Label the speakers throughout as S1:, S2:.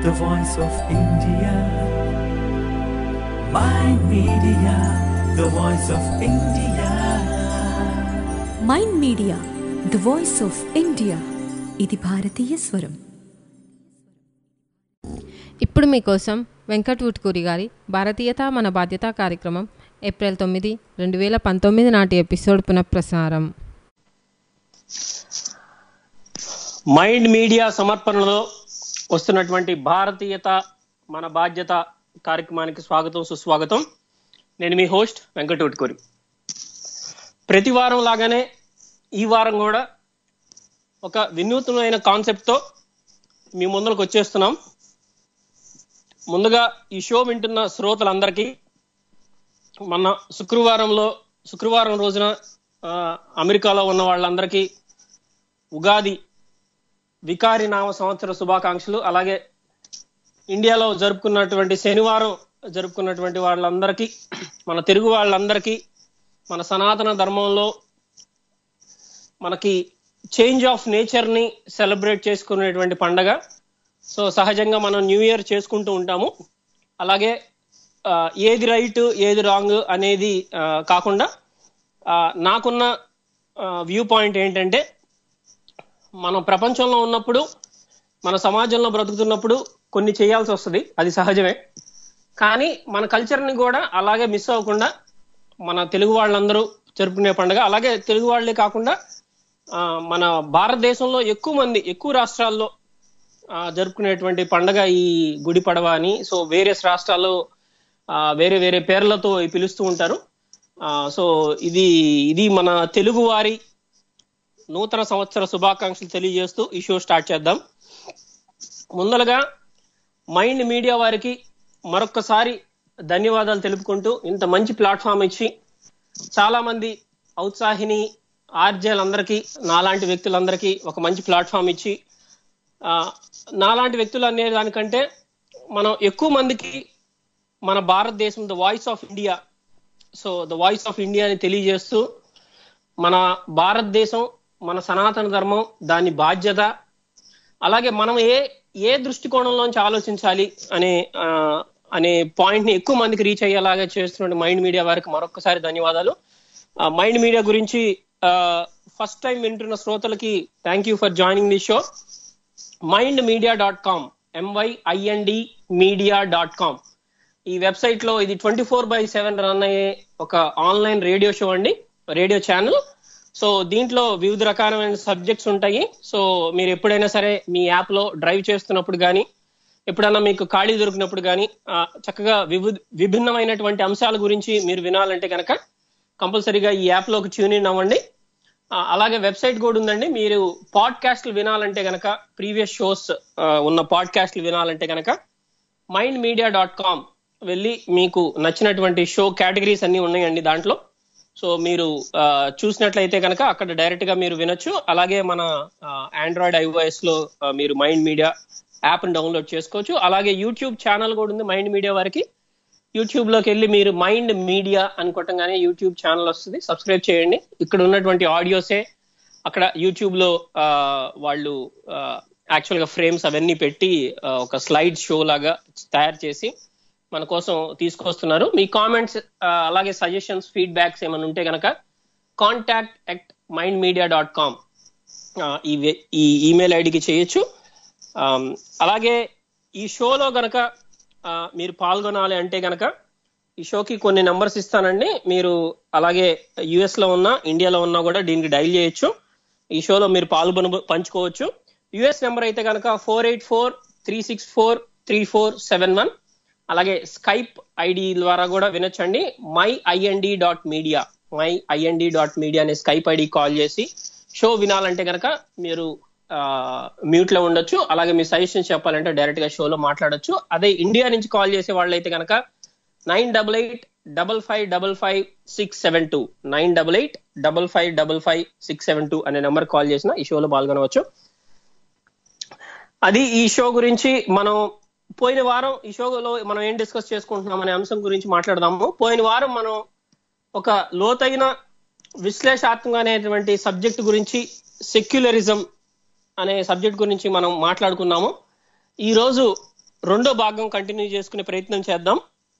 S1: the voice of India. My media, the voice of India.
S2: Mind Media the voice of India ఇది భారతీయ స్వరం
S3: ఇప్పుడు మీకోసం వెంకట్ ఉట్కూరి గారి భారతీయత మన బాధ్యత కార్యక్రమం ఏప్రిల్ తొమ్మిది రెండు వేల పంతొమ్మిది నాటి ఎపిసోడ్ పునఃప్రసారం
S4: మైండ్ మీడియా సమర్పణలో వస్తున్నటువంటి భారతీయత మన బాధ్యత కార్యక్రమానికి స్వాగతం సుస్వాగతం నేను మీ హోస్ట్ వెంకట ఉట్కూరి ప్రతి వారం లాగానే ఈ వారం కూడా ఒక వినూత్నమైన కాన్సెప్ట్తో మీ ముందరకు వచ్చేస్తున్నాం ముందుగా ఈ షో వింటున్న శ్రోతలందరికీ మొన్న శుక్రవారంలో శుక్రవారం రోజున ఆ, అమెరికాలో ఉన్న వాళ్ళందరికీ ఉగాది వికారి నామ సంవత్సర శుభాకాంక్షలు అలాగే ఇండియాలో జరుపుకున్నటువంటి శనివారం జరుపుకున్నటువంటి వాళ్ళందరికీ మన తెలుగు వాళ్ళందరికీ మన సనాతన ధర్మంలో మనకి చేంజ్ ఆఫ్ నేచర్ ని సెలబ్రేట్ చేసుకునేటువంటి పండగ సో సహజంగా మనం న్యూ ఇయర్ చేసుకుంటూ ఉంటాము అలాగే ఆ, ఏది రైట్ ఏది రాంగ్ అనేది ఆ, కాకుండా ఆ, నాకున్న వ్యూ పాయింట్ ఏంటంటే మనం ప్రపంచంలో ఉన్నప్పుడు మన సమాజంలో బ్రతుకుతున్నప్పుడు కొన్ని చేయాల్సి వస్తుంది అది సహజమే కానీ మన కల్చర్ని కూడా అలాగే మిస్ అవ్వకుండా మన తెలుగు వాళ్ళందరూ జరుపుకునే పండుగ అలాగే తెలుగు వాళ్ళే కాకుండా ఆ, మన భారతదేశంలో ఎక్కువ మంది ఎక్కువ రాష్ట్రాల్లో ఆ, జరుపుకునేటువంటి పండగ ఈ గుడి పడవ అని సో వేరియస్ రాష్ట్రాల్లో ఆ, వేరే వేరే పేర్లతో పిలుస్తూ ఉంటారు ఆ, సో ఇది ఇది మన తెలుగు వారి నూతన సంవత్సర శుభాకాంక్షలు తెలియజేస్తూ ఈ షో స్టార్ట్ చేద్దాం ముందలుగా మైండ్ మీడియా వారికి మరొక్కసారి ధన్యవాదాలు తెలుపుకుంటూ ఇంత మంచి ప్లాట్ఫామ్ ఇచ్చి చాలా మంది ఔత్సాహిని ఆర్జేలందరికీ నాలాంటి వ్యక్తులందరికీ ఒక మంచి ప్లాట్ఫామ్ ఇచ్చి ఆ, నాలాంటి వ్యక్తులు అనే దానికంటే మనం ఎక్కువ మందికి మన భారతదేశం the voice of India so the voice of India అని తెలియజేస్తూ మన భారతదేశం మన సనాతన ధర్మం దాని బాధ్యత అలాగే మనం ఏ ఏ దృష్టికోణంలోంచి ఆలోచించాలి అనే ఆ, అనే పాయింట్ ని ఎక్కువ మందికి రీచ్ అయ్యేలాగా చేస్తున్న మైండ్ మీడియా వారికి మరొకసారి ధన్యవాదాలు ఆ, మైండ్ మీడియా గురించి ఫస్ట్ టైం వింటున్న శ్రోతలకి thank you for joining the show Mind Media dot com M Y I N D media dot com ఈ వెబ్సైట్ లో ఇది twenty four by seven run అయ్యే ఒక ఆన్లైన్ రేడియో షో అండి రేడియో ఛానల్ సో దీంట్లో వివిధ రకాలైన సబ్జెక్ట్స్ ఉంటాయి సో మీరు ఎప్పుడైనా సరే మీ యాప్ లో డ్రైవ్ చేస్తున్నప్పుడు కానీ ఎప్పుడన్నా మీకు ఖాళీ దొరికినప్పుడు కానీ చక్కగా వివి విభిన్నమైనటువంటి అంశాల గురించి మీరు వినాలంటే కనుక కంపల్సరీగా ఈ యాప్ లోకి ట్యూన్ ఇన్ అవ్వండి ఆ, అలాగే వెబ్సైట్ కూడా ఉందండి మీరు పాడ్కాస్ట్లు వినాలంటే కనుక ప్రీవియస్ షోస్ ఉన్న పాడ్కాస్ట్లు వినాలంటే కనుక మైండ్ మీడియా డాట్ కామ్ వెళ్ళి మీకు నచ్చినటువంటి షో కేటగిరీస్ అన్ని ఉన్నాయండి దాంట్లో సో మీరు ఆ, చూసినట్లయితే కనుక అక్కడ డైరెక్ట్ గా మీరు వినొచ్చు అలాగే మన ఆండ్రాయిడ్ ఐఓఎస్ లో ఆ, మీరు మైండ్ మీడియా యాప్ డౌన్లోడ్ చేసుకోవచ్చు అలాగే యూట్యూబ్ ఛానల్ కూడా ఉంది మైండ్ మీడియా వారికి యూట్యూబ్ లోకి వెళ్ళి మీరు మైండ్ మీడియా అని కొట్టంగానే యూట్యూబ్ ఛానల్ వస్తుంది సబ్స్క్రైబ్ చేయండి ఇక్కడ ఉన్నటువంటి ఆడియోసే అక్కడ యూట్యూబ్ లో ఆ, వాళ్ళు యాక్చువల్ గా ఫ్రేమ్స్ అవన్నీ పెట్టి ఆ, ఒక స్లైడ్ షో లాగా తయారు చేసి మన కోసం తీసుకొస్తున్నారు మీ కామెంట్స్ అలాగే సజెషన్స్ ఫీడ్బ్యాక్స్ ఏమైనా ఉంటే కనుక contact at Mind Media dot com ఈ వే- ఈ ఈమెయిల్ ఐడికి చేయొచ్చు ఆమ్, అలాగే ఈ షోలో గనక ఆ, మీరు పాల్గొనాలి అంటే గనక ఈ షోకి కొన్ని నెంబర్స్ ఇస్తానండి మీరు అలాగే యుఎస్ లో ఉన్నా ఇండియాలో ఉన్నా కూడా దీనికి డైల్ చేయొచ్చు ఈ షోలో మీరు పాల్గొన పంచుకోవచ్చు యుఎస్ నెంబర్ అయితే కనుక four eight four three six four three four seven one అలాగే స్కైప్ ఐడి ద్వారా కూడా వినొచ్చండి my I N D dot media my I N D dot media అనే స్కైప్ ఐడి కాల్ చేసి షో వినాలంటే కనుక మీరు మ్యూట్ లో ఉండొచ్చు అలాగే మీ సజెషన్ చెప్పాలంటే డైరెక్ట్ గా షోలో మాట్లాడొచ్చు అదే ఇండియా నుంచి కాల్ చేసే వాళ్ళైతే కనుక nine double eight double five double five six seven two nine double eight double five double five six seven two అనే నెంబర్ కాల్ చేసిన ఈ షోలో పాల్గొనవచ్చు అది ఈ షో గురించి మనం పోయిన వారం ఈ షోలో మనం ఏం డిస్కస్ చేసుకుంటున్నాం అనే అంశం గురించి మాట్లాడదాము పోయిన వారం మనం ఒక లోతైన విశ్లేషాత్మక అనేటువంటి సబ్జెక్ట్ గురించి సెక్యులరిజం అనే సబ్జెక్ట్ గురించి మనం మాట్లాడుకున్నాము ఈ రోజు రెండో భాగం కంటిన్యూ చేసుకునే ప్రయత్నం చేద్దాం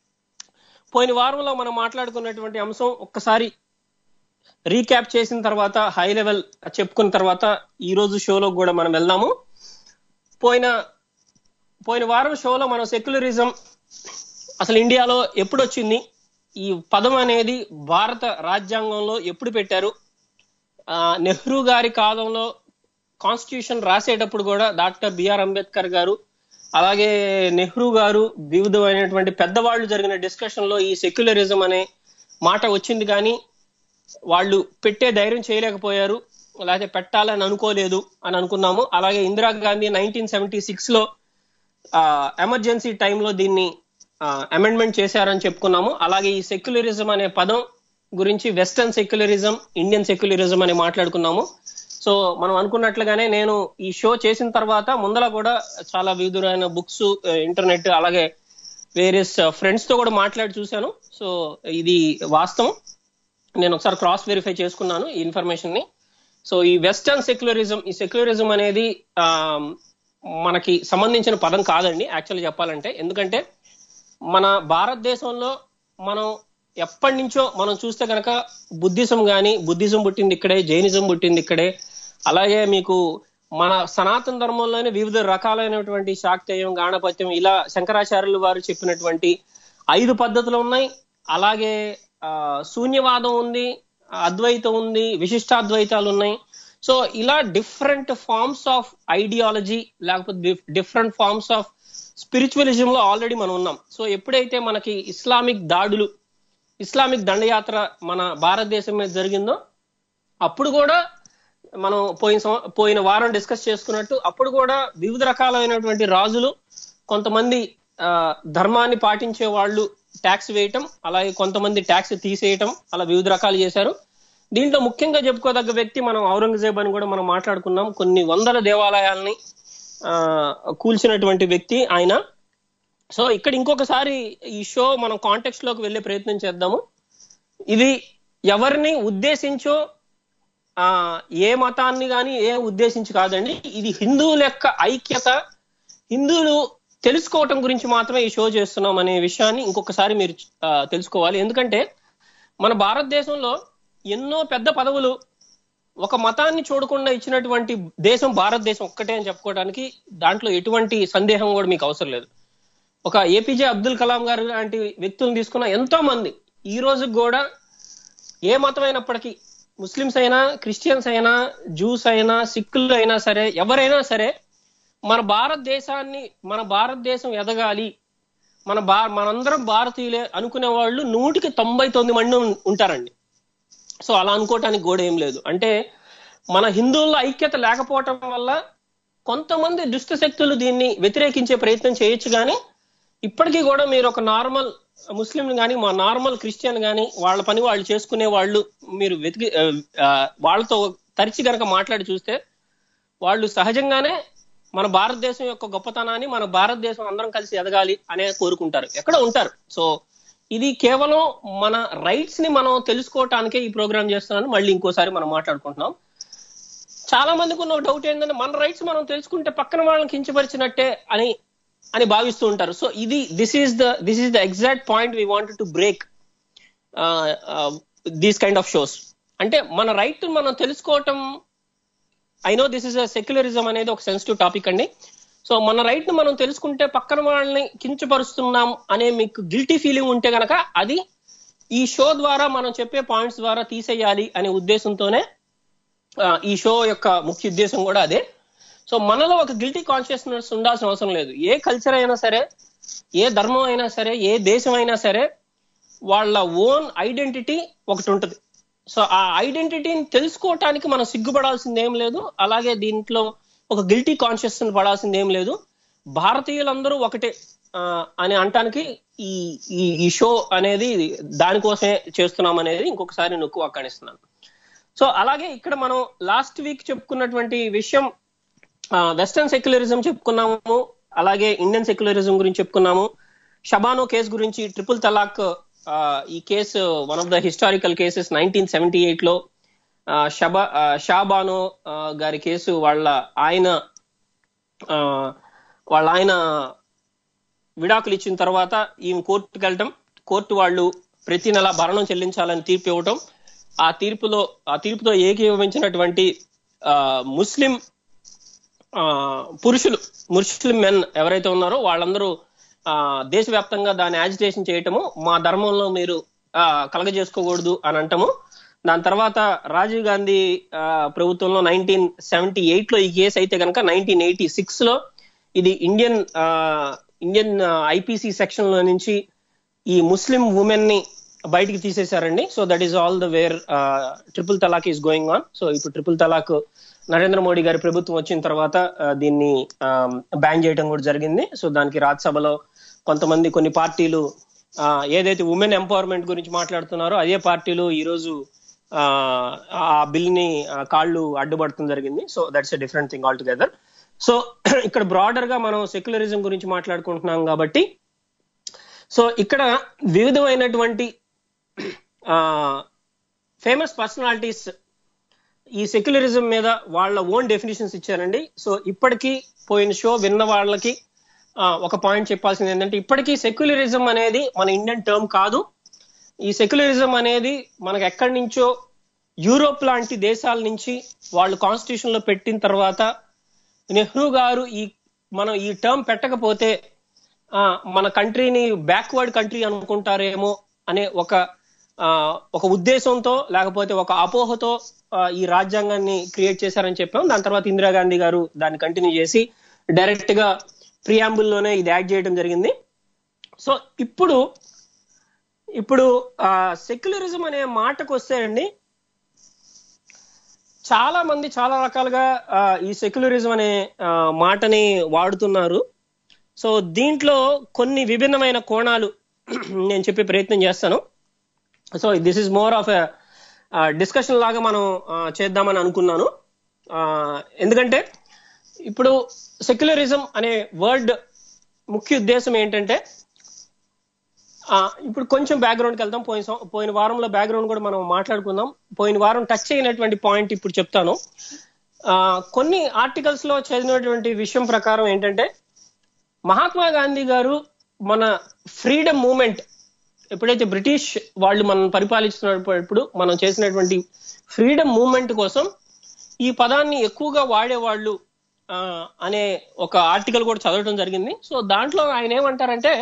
S4: పోయిన వారంలో మనం మాట్లాడుకున్నటువంటి అంశం ఒక్కసారి రీక్యాప్ చేసిన తర్వాత హై లెవెల్ చెప్పుకున్న తర్వాత ఈ రోజు షోలో కూడా మనం వెళ్దాము పోయిన పోయిన వారం షోలో మనం సెక్యులరిజం అసలు ఇండియాలో ఎప్పుడు వచ్చింది ఈ పదం అనేది భారత రాజ్యాంగంలో ఎప్పుడు పెట్టారు ఆ, నెహ్రూ గారి కాలంలో కాన్స్టిట్యూషన్ రాసేటప్పుడు కూడా డాక్టర్ బిఆర్ అంబేద్కర్ గారు అలాగే నెహ్రూ గారు వివిధమైనటువంటి పెద్దవాళ్ళు జరిగిన డిస్కషన్ లో ఈ సెక్యులరిజం అనే మాట వచ్చింది కానీ వాళ్ళు పెట్టే ధైర్యం చేయలేకపోయారు లేకపోతే పెట్టాలని అనుకోలేదు అని అనుకున్నాము అలాగే ఇందిరాగాంధీ నైన్టీన్ సెవెంటీ సిక్స్ లో ఎమర్జెన్సీ టైంలో దీన్ని అమెండ్మెంట్ చేశారని చెప్పుకున్నాము అలాగే ఈ సెక్యులరిజం అనే పదం గురించి వెస్టర్న్ సెక్యులరిజం ఇండియన్ సెక్యులరిజం అని మాట్లాడుకున్నాము సో మనం అనుకున్నట్లుగానే నేను ఈ షో చేసిన తర్వాత ముందర కూడా చాలా వివిధమైన బుక్స్ ఇంటర్నెట్ అలాగే వేరియస్ ఫ్రెండ్స్ తో కూడా మాట్లాడి చూశాను సో ఇది వాస్తవం నేను ఒకసారి క్రాస్ వెరిఫై చేసుకున్నాను ఈ ఇన్ఫర్మేషన్ ని సో ఈ వెస్టర్న్ సెక్యులరిజం ఈ సెక్యులరిజం అనేది ఆ, మనకి సంబంధించిన పదం కాదండి యాక్చువల్లీ చెప్పాలంటే ఎందుకంటే మన భారతదేశంలో మనం ఎప్పటి నుంచో మనం చూస్తే కనుక బుద్ధిజం గాని బుద్ధిజం పుట్టింది ఇక్కడే జైనిజం పుట్టింది ఇక్కడే అలాగే మీకు మన సనాతన ధర్మంలోనే వివిధ రకాలైనటువంటి శాక్తేయం గాణపత్యం ఇలా శంకరాచార్యులు వారు చెప్పినటువంటి ఐదు పద్ధతులు ఉన్నాయి అలాగే ఆ, శూన్యవాదం ఉంది అద్వైతం ఉంది విశిష్టాద్వైతాలు ఉన్నాయి సో ఇలా డిఫరెంట్ ఫార్మ్స్ ఆఫ్ ఐడియాలజీ లేకపోతే డిఫరెంట్ ఫార్మ్స్ ఆఫ్ స్పిరిచువలిజం లో ఆల్రెడీ మనం ఉన్నాం సో ఎప్పుడైతే మనకి ఇస్లామిక్ దాడులు ఇస్లామిక్ దండయాత్ర మన భారతదేశం మీద జరిగిందో అప్పుడు కూడా మనం పోయిన సంవ- పోయిన వారం డిస్కస్ చేసుకున్నట్టు అప్పుడు కూడా వివిధ రకాలైనటువంటి రాజులు కొంతమంది ఆ, ధర్మాన్ని పాటించే వాళ్ళు ట్యాక్స్ వేయటం అలాగే కొంతమంది ట్యాక్స్ తీసేయటం అలా వివిధ రకాలు చేశారు దీంట్లో ముఖ్యంగా చెప్పుకోదగ్గ వ్యక్తి మనం ఔరంగజేబ్ అని కూడా మనం మాట్లాడుకున్నాం కొన్ని వందల దేవాలయాల్ని ఆ, కూల్చినటువంటి వ్యక్తి ఆయన సో ఇక్కడ ఇంకొకసారి ఈ షో మనం కాంటెక్స్ట్ లోకి వెళ్ళే ప్రయత్నం చేద్దాము ఇది ఎవరిని ఉద్దేశించో ఆ ఏ మతాన్ని కానీ ఏ ఉద్దేశించి కాదండి ఇది హిందువుల యొక్క ఐక్యత హిందువులు తెలుసుకోవటం గురించి మాత్రమే ఈ షో చేస్తున్నాం అనే విషయాన్ని ఇంకొకసారి మీరు ఆ, తెలుసుకోవాలి ఎందుకంటే మన భారతదేశంలో ఎన్నో పెద్ద పదవులు ఒక మతాన్ని చూడకుండా ఇచ్చినటువంటి దేశం భారతదేశం ఒక్కటే అని చెప్పుకోవడానికి దాంట్లో ఎటువంటి సందేహం కూడా మీకు అవసరం లేదు ఒక ఏపీజే అబ్దుల్ కలాం గారు లాంటి వ్యక్తులను తీసుకున్న ఎంతో మంది ఈ రోజు కూడా ఏ మతం అయినప్పటికీ ముస్లిమ్స్ అయినా క్రిస్టియన్స్ అయినా జూస్ అయినా సిక్కులు అయినా సరే ఎవరైనా సరే మన భారతదేశాన్ని మన భారతదేశం ఎదగాలి మన భా మనందరం భారతీయులే అనుకునే వాళ్ళు నూటికి తొంభై తొమ్మిది మంది ఉం- ఉంటారండి సో అలా అనుకోవటానికి కూడా ఏం లేదు అంటే మన హిందువుల ఐక్యత లేకపోవటం వల్ల కొంతమంది దుష్ట శక్తులు దీన్ని వ్యతిరేకించే ప్రయత్నం చేయొచ్చు కానీ ఇప్పటికీ కూడా మీరు ఒక నార్మల్ ముస్లిం కానీ మా నార్మల్ క్రిస్టియన్ కానీ వాళ్ళ పని వాళ్ళు చేసుకునే వాళ్ళు మీరు వెతికి ఆ, ఆ, వాళ్ళతో తరిచి గనక మాట్లాడి చూస్తే వాళ్ళు సహజంగానే మన భారతదేశం యొక్క గొప్పతనాన్ని మన భారతదేశం అందరం కలిసి ఎదగాలి అనే కోరుకుంటారు ఎక్కడ ఉంటారు సో ఇది కేవలం మన రైట్స్ ని మనం తెలుసుకోవటానికే ఈ ప్రోగ్రామ్ చేస్తున్నాను మళ్ళీ ఇంకోసారి మనం మాట్లాడుకుంటున్నాం చాలా మందికి ఉన్న డౌట్ ఏంటంటే మన రైట్స్ మనం తెలుసుకుంటే పక్కన వాళ్ళని కించపరిచినట్టే అని అని భావిస్తూ ఉంటారు సో ఇది this is the this is the exact point we want to break these kind of shows అంటే మన రైట్ మనం తెలుసుకోవటం I know this is a secularism అనేది ఒక సెన్సిటివ్ టాపిక్ అండి సో మన రైట్ ని మనం తెలుసుకుంటే పక్కన వాళ్ళని కించపరుస్తున్నాం అనే మీకు గిల్టీ ఫీలింగ్ ఉంటే గనక అది ఈ షో ద్వారా మనం చెప్పే పాయింట్స్ ద్వారా తీసేయాలి అనే ఉద్దేశంతోనే ఆ, ఈ షో యొక్క ముఖ్య ఉద్దేశం కూడా అదే సో మనలో ఒక గిల్టీ కాన్షియస్నెస్ ఉండాల్సిన అవసరం లేదు ఏ కల్చర్ అయినా సరే ఏ ధర్మం అయినా సరే ఏ దేశం అయినా సరే వాళ్ళ ఓన్ ఐడెంటిటీ ఒకటి ఉంటుంది సో ఆ ఐడెంటిటీని తెలుసుకోవటానికి మనం సిగ్గుపడాల్సింది ఏం లేదు అలాగే దీంట్లో ఒక గిల్టీ కాన్షియస్ పడాల్సింది ఏం లేదు భారతీయులందరూ ఒకటే ఆ, అని అంటానికి ఈ ఈ ఈ షో అనేది దానికోసమే చేస్తున్నాం అనేది ఇంకొకసారి నొక్కు అక్కడిస్తున్నాను సో అలాగే ఇక్కడ మనం లాస్ట్ వీక్ చెప్పుకున్నటువంటి విషయం వెస్టర్న్ సెక్యులరిజం చెప్పుకున్నాము అలాగే ఇండియన్ సెక్యులరిజం గురించి చెప్పుకున్నాము షబానో కేసు గురించి ట్రిపుల్ తలాక్ ఆ, ఈ case one of the historical cases nineteen seventy eight లో ఆ, షబా ఆ, షాబానో ఆ, గారి కేసు వాళ్ళ ఆయన ఆ, వాళ్ళ ఆయన విడాకులు ఇచ్చిన తర్వాత ఈమె కోర్టుకు వెళ్ళటం కోర్టు వాళ్ళు ప్రతి నెల భరణం చెల్లించాలని తీర్పు ఇవ్వటం ఆ తీర్పులో ఆ తీర్పుతో ఏకీభవించినటువంటి ఆ, ముస్లిం ఆ, పురుషులు ముస్లిం మెన్ ఎవరైతే ఉన్నారో వాళ్ళందరూ ఆ, దేశవ్యాప్తంగా దాన్ని యాజిటేషన్ చేయటము మా ధర్మంలో మీరు ఆ, కలగజేసుకోకూడదు అని అంటము దాని తర్వాత రాజీవ్ గాంధీ ఆ, ప్రభుత్వంలో నైన్టీన్ సెవెంటీ ఎయిట్ లో ఈ కేసు అయితే కనుక నైన్టీన్ ఎయిటీ సిక్స్ లో ఇది ఇండియన్ ఆ, ఇండియన్ ఐపీసీ సెక్షన్ లో నుంచి ఈ ముస్లిం ఉమెన్ ని బయటికి తీసేశారండి so that is all the where triple talaq is going on so ఇప్పుడు ట్రిపుల్ తలాక్ నరేంద్ర మోడీ గారి ప్రభుత్వం వచ్చిన తర్వాత ఆ, దీన్ని బ్యాన్ చేయడం కూడా జరిగింది సో దానికి రాజ్యసభలో కొంతమంది కొన్ని పార్టీలు ఆ, ఏదైతే ఉమెన్ ఎంపవర్మెంట్ గురించి మాట్లాడుతున్నారో అదే పార్టీలు ఈ రోజు ఆ, ఆ బిల్ ని ఆ, కాళ్ళు అడ్డుపడటం జరిగింది so that's a different thing altogether so ఇక్కడ బ్రాడర్ గా మనం సెక్యులరిజం గురించి మాట్లాడుకుంటున్నాం కాబట్టి సో ఇక్కడ వివిధమైనటువంటి ఫేమస్ పర్సనాలిటీస్ ఈ సెక్యులరిజం మీద వాళ్ళ ఓన్ డెఫినేషన్స్ ఇచ్చారండి సో ఇప్పటికీ పోయిన షో విన్న వాళ్ళకి ఆ, ఒక పాయింట్ చెప్పాల్సింది ఏంటంటే ఇప్పటికీ సెక్యులరిజం అనేది మన ఇండియన్ టర్మ్ కాదు ఈ సెక్యులరిజం అనేది మనకు ఎక్కడి నుంచో యూరోప్ లాంటి దేశాల నుంచి వాళ్ళు కాన్స్టిట్యూషన్ లో పెట్టిన తర్వాత నెహ్రూ గారు ఈ మనం ఈ టర్మ్ పెట్టకపోతే ఆ, మన కంట్రీని బ్యాక్వర్డ్ కంట్రీ అనుకుంటారేమో అనే ఒక ఆ, ఒక ఉద్దేశంతో లేకపోతే ఒక అపోహతో ఆ, ఈ రాజ్యాంగాన్ని క్రియేట్ చేశారని చెప్పాం దాని తర్వాత ఇందిరాగాంధీ గారు దాన్ని కంటిన్యూ చేసి డైరెక్ట్ గా ప్రియాంబుల్ లోనే ఇది యాడ్ చేయడం జరిగింది సో ఇప్పుడు ఇప్పుడు సెక్యులరిజం అనే మాటకు వస్తే అండి చాలా మంది చాలా రకాలుగా ఆ, ఈ సెక్యులరిజం అనే ఆ, మాటని వాడుతున్నారు సో దీంట్లో కొన్ని విభిన్నమైన కోణాలు నేను చెప్పే ప్రయత్నం చేస్తాను so this is more of discussion లాగా మనం ఆ, చేద్దామని అనుకున్నాను ఆ, ఎందుకంటే ఇప్పుడు సెక్యులరిజం అనే వర్డ్ ముఖ్య ఉద్దేశం ఏంటంటే ఆ, ఇప్పుడు కొంచెం బ్యాక్గ్రౌండ్కి వెళ్దాం పోయిన సం- పోయిన వారంలో బ్యాక్గ్రౌండ్ కూడా మనం మాట్లాడుకుందాం పోయిన వారం టచ్ అయినటువంటి పాయింట్ ఇప్పుడు చెప్తాను ఆ, కొన్ని ఆర్టికల్స్ లో చదివినటువంటి విషయం ప్రకారం ఏంటంటే మహాత్మా గాంధీ గారు మన ఫ్రీడమ్ మూమెంట్ ఎప్పుడైతే బ్రిటిష్ వాళ్ళు మనం పరిపాలిస్తున్నప్పుడు మనం చేసినటువంటి ఫ్రీడమ్ మూమెంట్ కోసం ఈ పదాన్ని ఎక్కువగా వాడేవాళ్ళు ఆ, అనే ఒక ఆర్టికల్ కూడా చదవడం జరిగింది సో దాంట్లో ఆయన ఏమంటారంటే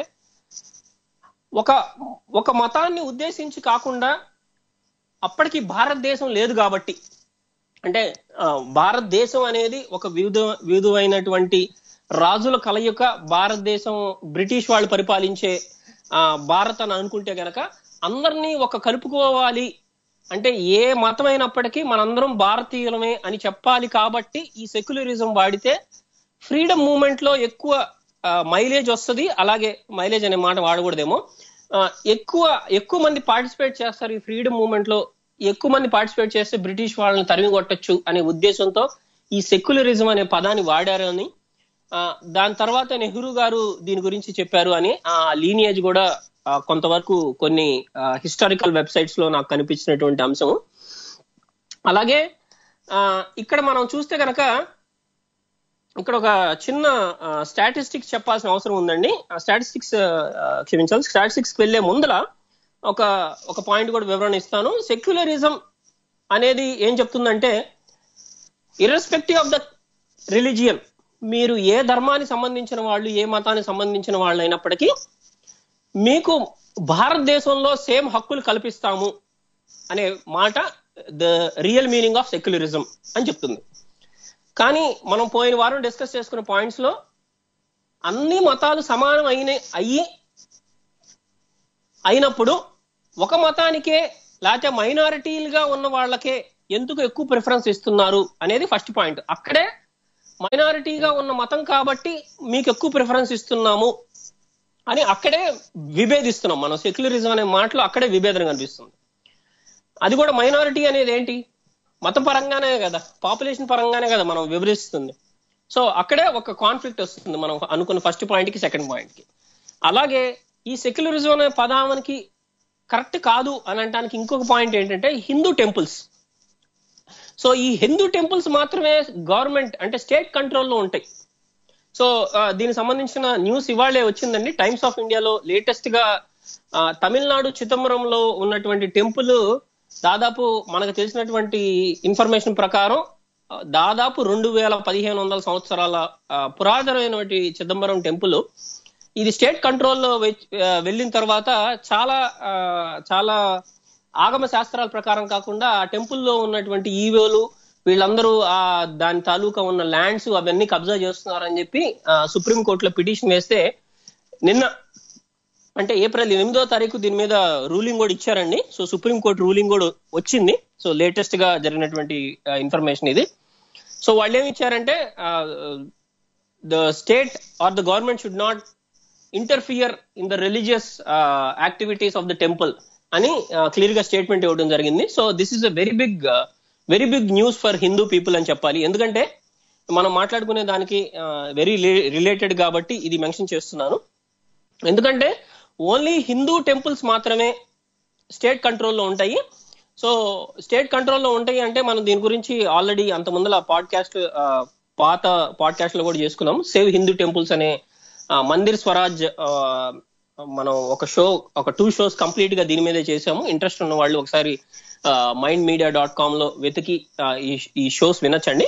S4: ఒక ఒక మతాన్ని ఉద్దేశించి కాకుండా అప్పటికి భారతదేశం లేదు కాబట్టి అంటే ఆ, భారతదేశం అనేది ఒక వివిధ వివిధమైనటువంటి రాజుల కలయిక భారతదేశం బ్రిటిష్ వాళ్ళు పరిపాలించే ఆ, భారత్ అని అనుకుంటే గనక అందరినీ ఒక కలుపుకోవాలి అంటే ఏ మతమైనప్పటికీ మనందరం భారతీయులమే అని చెప్పాలి కాబట్టి ఈ సెక్యులరిజం వాడితే ఫ్రీడమ్ మూమెంట్ లో ఎక్కువ మైలేజ్ వస్తుంది అలాగే మైలేజ్ అనే మాట వాడకూడదేమో ఆ, ఎక్కువ ఎక్కువ మంది పార్టిసిపేట్ చేస్తారు ఈ ఫ్రీడమ్ మూమెంట్ లో ఎక్కువ మంది పార్టిసిపేట్ చేస్తే బ్రిటిష్ వాళ్ళని తరిమి కొట్టచ్చు అనే ఉద్దేశంతో ఈ సెక్యులరిజం అనే పదాన్ని వాడారు అని ఆ, దాని తర్వాత నెహ్రూ గారు దీని గురించి చెప్పారు అని ఆ లీనియేజ్ కూడా ఆ, కొంతవరకు కొన్ని హిస్టారికల్ వెబ్సైట్స్ లో నాకు కనిపించినటువంటి అంశం అలాగే ఆ, ఇక్కడ మనం చూస్తే గనక ఇక్కడ ఒక చిన్న స్టాటిస్టిక్స్ చెప్పాల్సిన అవసరం ఉందండి ఆ స్టాటిస్టిక్స్ క్షమించాలి స్టాటిస్టిక్స్ వెళ్లే ముందల ఒక ఒక పాయింట్ కూడా వివరణ ఇస్తాను సెక్యులరిజం అనేది ఏం చెప్తుందంటే ఇర్రెస్పెక్టివ్ ఆఫ్ ద రిలీజియన్ మీరు ఏ ధర్మానికి సంబంధించిన వాళ్ళు ఏ మతానికి సంబంధించిన వాళ్ళు అయినప్పటికీ మీకు భారతదేశంలో సేమ్ హక్కులు కల్పిస్తాము అనే మాట the real meaning of secularism అని చెప్తుంది కానీ మనం పోయిన వారం డిస్కస్ చేసుకున్న పాయింట్స్ లో అన్ని మతాలు సమానం అయిన అయ్యి అయినప్పుడు ఒక మతానికే లేకపోతే మైనారిటీలుగా ఉన్న వాళ్ళకే ఎందుకు ఎక్కువ ప్రిఫరెన్స్ ఇస్తున్నారు అనేది ఫస్ట్ పాయింట్ అక్కడే మైనారిటీగా ఉన్న మతం కాబట్టి మీకు ఎక్కువ ప్రిఫరెన్స్ ఇస్తున్నాము అని అక్కడే విభేదిస్తున్నాం మనం సెక్యులరిజం అనే మాటలో అక్కడే విభేదన కనిపిస్తుంది అది కూడా మైనారిటీ అనేది ఏంటి మత పరంగానే కదా పాపులేషన్ పరంగానే కదా మనం వివరిస్తుంది సో అక్కడే ఒక కాన్ఫ్లిక్ట్ వస్తుంది మనం అనుకున్న ఫస్ట్ పాయింట్ కి సెకండ్ పాయింట్ కి అలాగే ఈ సెక్యులరిజం అనే పదానికి కరెక్ట్ కాదు అని అనడానికి ఇంకొక పాయింట్ ఏంటంటే హిందూ టెంపుల్స్ సో ఈ హిందూ టెంపుల్స్ మాత్రమే గవర్నమెంట్ అంటే స్టేట్ కంట్రోల్లో ఉంటాయి సో ఆ, దీనికి సంబంధించిన న్యూస్ ఇవాళే వచ్చిందండి టైమ్స్ ఆఫ్ ఇండియాలో లేటెస్ట్ గా ఆ, తమిళనాడు చిదంబరంలో ఉన్నటువంటి టెంపుల్ దాదాపు మనకు తెలిసినటువంటి ఇన్ఫర్మేషన్ ప్రకారం ఆ, దాదాపు రెండు వేల పదిహేను వందల సంవత్సరాల ఆ, పురాతనమైనటువంటి చిదంబరం టెంపుల్ ఇది స్టేట్ కంట్రోల్లో వెళ్ళిన తర్వాత చాలా ఆ, చాలా ఆగమ శాస్త్రాల ప్రకారం కాకుండా ఆ టెంపుల్లో ఉన్నటువంటి ఈవోలు వీళ్ళందరూ ఆ దాని తాలూకా ఉన్న ల్యాండ్స్ అవన్నీ కబ్జా చేస్తున్నారని చెప్పి సుప్రీం కోర్టులో పిటిషన్ వేస్తే నిన్న అంటే ఏప్రిల్ ఎనిమిదో తారీఖు దీని మీద రూలింగ్ కూడా ఇచ్చారండి సో సుప్రీం కోర్టు రూలింగ్ కూడా వచ్చింది సో లేటెస్ట్ గా జరిగినటువంటి ఇన్ఫర్మేషన్ ఇది సో వాళ్ళు ఏమి ఇచ్చారంటే the state or the government should not interfere in the religious activities of the temple అని క్లియర్ గా స్టేట్మెంట్ ఇవ్వడం జరిగింది so this is a very big very big news for Hindu people అని చెప్పాలి ఎందుకంటే మనం మాట్లాడుకునే దానికి వెరీ రిలేటెడ్ కాబట్టి ఇది మెన్షన్ చేస్తున్నాను ఎందుకంటే ఓన్లీ హిందూ టెంపుల్స్ మాత్రమే స్టేట్ కంట్రోల్లో ఉంటాయి సో స్టేట్ కంట్రోల్లో ఉంటాయి అంటే మనం దీని గురించి ఆల్రెడీ అంత ముందల పాడ్కాస్ట్ పాత పాడ్కాస్ట్ లో కూడా చేసుకున్నాం సేవ్ హిందూ టెంపుల్స్ అనే ఆ, మందిర్ స్వరాజ్ ఆ, మనం ఒక షో ఒక టూ షోస్ కంప్లీట్ గా దీని మీదే చేసాము ఇంట్రెస్ట్ ఉన్న వాళ్ళు ఒకసారి మైండ్ మీడియా డాట్ కామ్ లో వెతికి ఆ, ఈ ఈ షోస్ వినొచ్చండి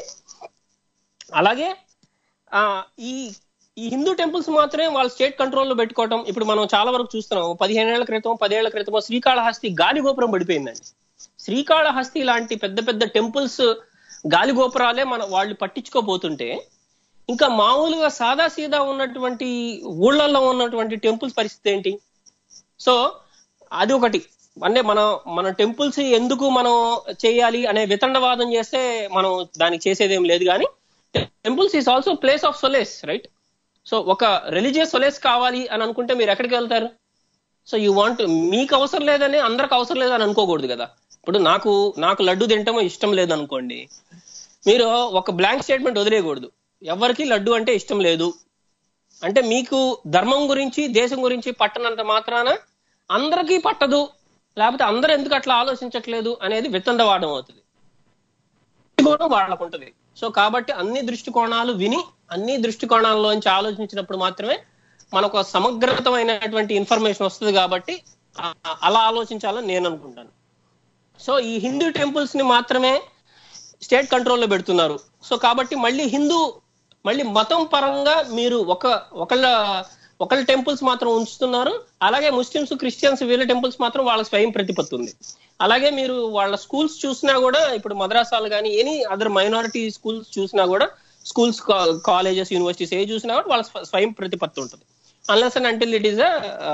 S4: అలాగే ఆ, ఈ ఈ హిందూ టెంపుల్స్ మాత్రమే వాళ్ళ స్టేట్ కంట్రోల్లో పెట్టుకోవటం ఇప్పుడు మనం చాలా వరకు చూస్తున్నాం పదిహేను ఏళ్ల క్రితం పదేళ్ల క్రితం శ్రీకాళహస్తి గాలి గోపురం పడిపోయిందండి శ్రీకాళహస్తి లాంటి పెద్ద పెద్ద టెంపుల్స్ గాలి గోపురాలే మన వాళ్ళు పట్టించుకోపోతుంటే ఇంకా మామూలుగా సాదా సీదా ఉన్నటువంటి ఊళ్ళల్లో ఉన్నటువంటి టెంపుల్స్ పరిస్థితి ఏంటి సో అది ఒకటి అంటే మనం మన టెంపుల్స్ ఎందుకు మనం చేయాలి అనే వితండవాదం చేస్తే మనం దానికి చేసేదేం లేదు కానీ temples is also place of solace right so ఒక రిలీజియస్ సొలేస్ కావాలి అని అనుకుంటే మీరు ఎక్కడికి వెళ్తారు సో యూ వాంట్ మీకు అవసరం లేదని అందరికి అవసరం లేదని అనుకోకూడదు కదా ఇప్పుడు నాకు నాకు లడ్డు తింటమో ఇష్టం లేదనుకోండి మీరు ఒక బ్లాంక్ స్టేట్మెంట్ వదిలేయకూడదు ఎవరికి లడ్డు అంటే ఇష్టం లేదు అంటే మీకు ధర్మం గురించి దేశం గురించి పట్టనంత మాత్రాన అందరికీ పట్టదు లేకపోతే అందరూ ఎందుకు అట్లా ఆలోచించట్లేదు అనేది విత్తండవాదం అవుతుంది దృష్టికోణం వాళ్ళకు ఉంటుంది సో కాబట్టి అన్ని దృష్టికోణాలు విని అన్ని దృష్టికోణాల్లోంచి ఆలోచించినప్పుడు మాత్రమే మనకు ఒక సమగ్రతమైనటువంటి ఇన్ఫర్మేషన్ వస్తుంది కాబట్టి ఆ- అలా ఆలోచించాలని నేను అనుకుంటాను సో ఈ హిందూ టెంపుల్స్ ని మాత్రమే స్టేట్ కంట్రోల్లో పెడుతున్నారు సో కాబట్టి మళ్ళీ హిందూ మళ్ళీ మతం పరంగా మీరు ఒక ఒకళ్ళ ఒకళ్ళ టెంపుల్స్ మాత్రం ఉంచుతున్నారు అలాగే ముస్లిమ్స్ క్రిస్టియన్స్ వీళ్ళ టెంపుల్స్ మాత్రం వాళ్ళ స్వయం ప్రతిపత్తి ఉంది అలాగే మీరు వాళ్ళ స్కూల్స్ చూసినా కూడా ఇప్పుడు మద్రాసాలు కానీ ఎనీ అదర్ మైనారిటీ స్కూల్స్ చూసినా కూడా స్కూల్స్ కాలేజెస్ యూనివర్సిటీస్ ఏ చూసినా కూడా వాళ్ళ స్వ- స్వయం ప్రతిపత్తి ఉంటుంది unless and until it is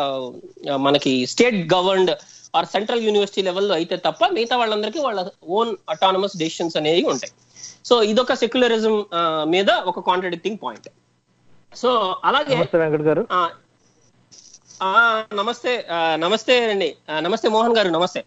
S4: మనకి state governed or central university లెవెల్లో అయితే తప్ప మిగతా వాళ్ళందరికీ వాళ్ళ ఓన్ అటానమస్ డెసిషన్స్ అనేవి ఉంటాయి సో ఇదొక సెక్యులరిజం మీద ఒక కాంట్రడిక్టింగ్ పాయింట్ సో అలాగే
S5: నమస్తే వెంకట్ గారు
S4: ఆ, ఆ, నమస్తే ఆ, నమస్తే అండి ఆ, నమస్తే మోహన్ గారు నమస్తే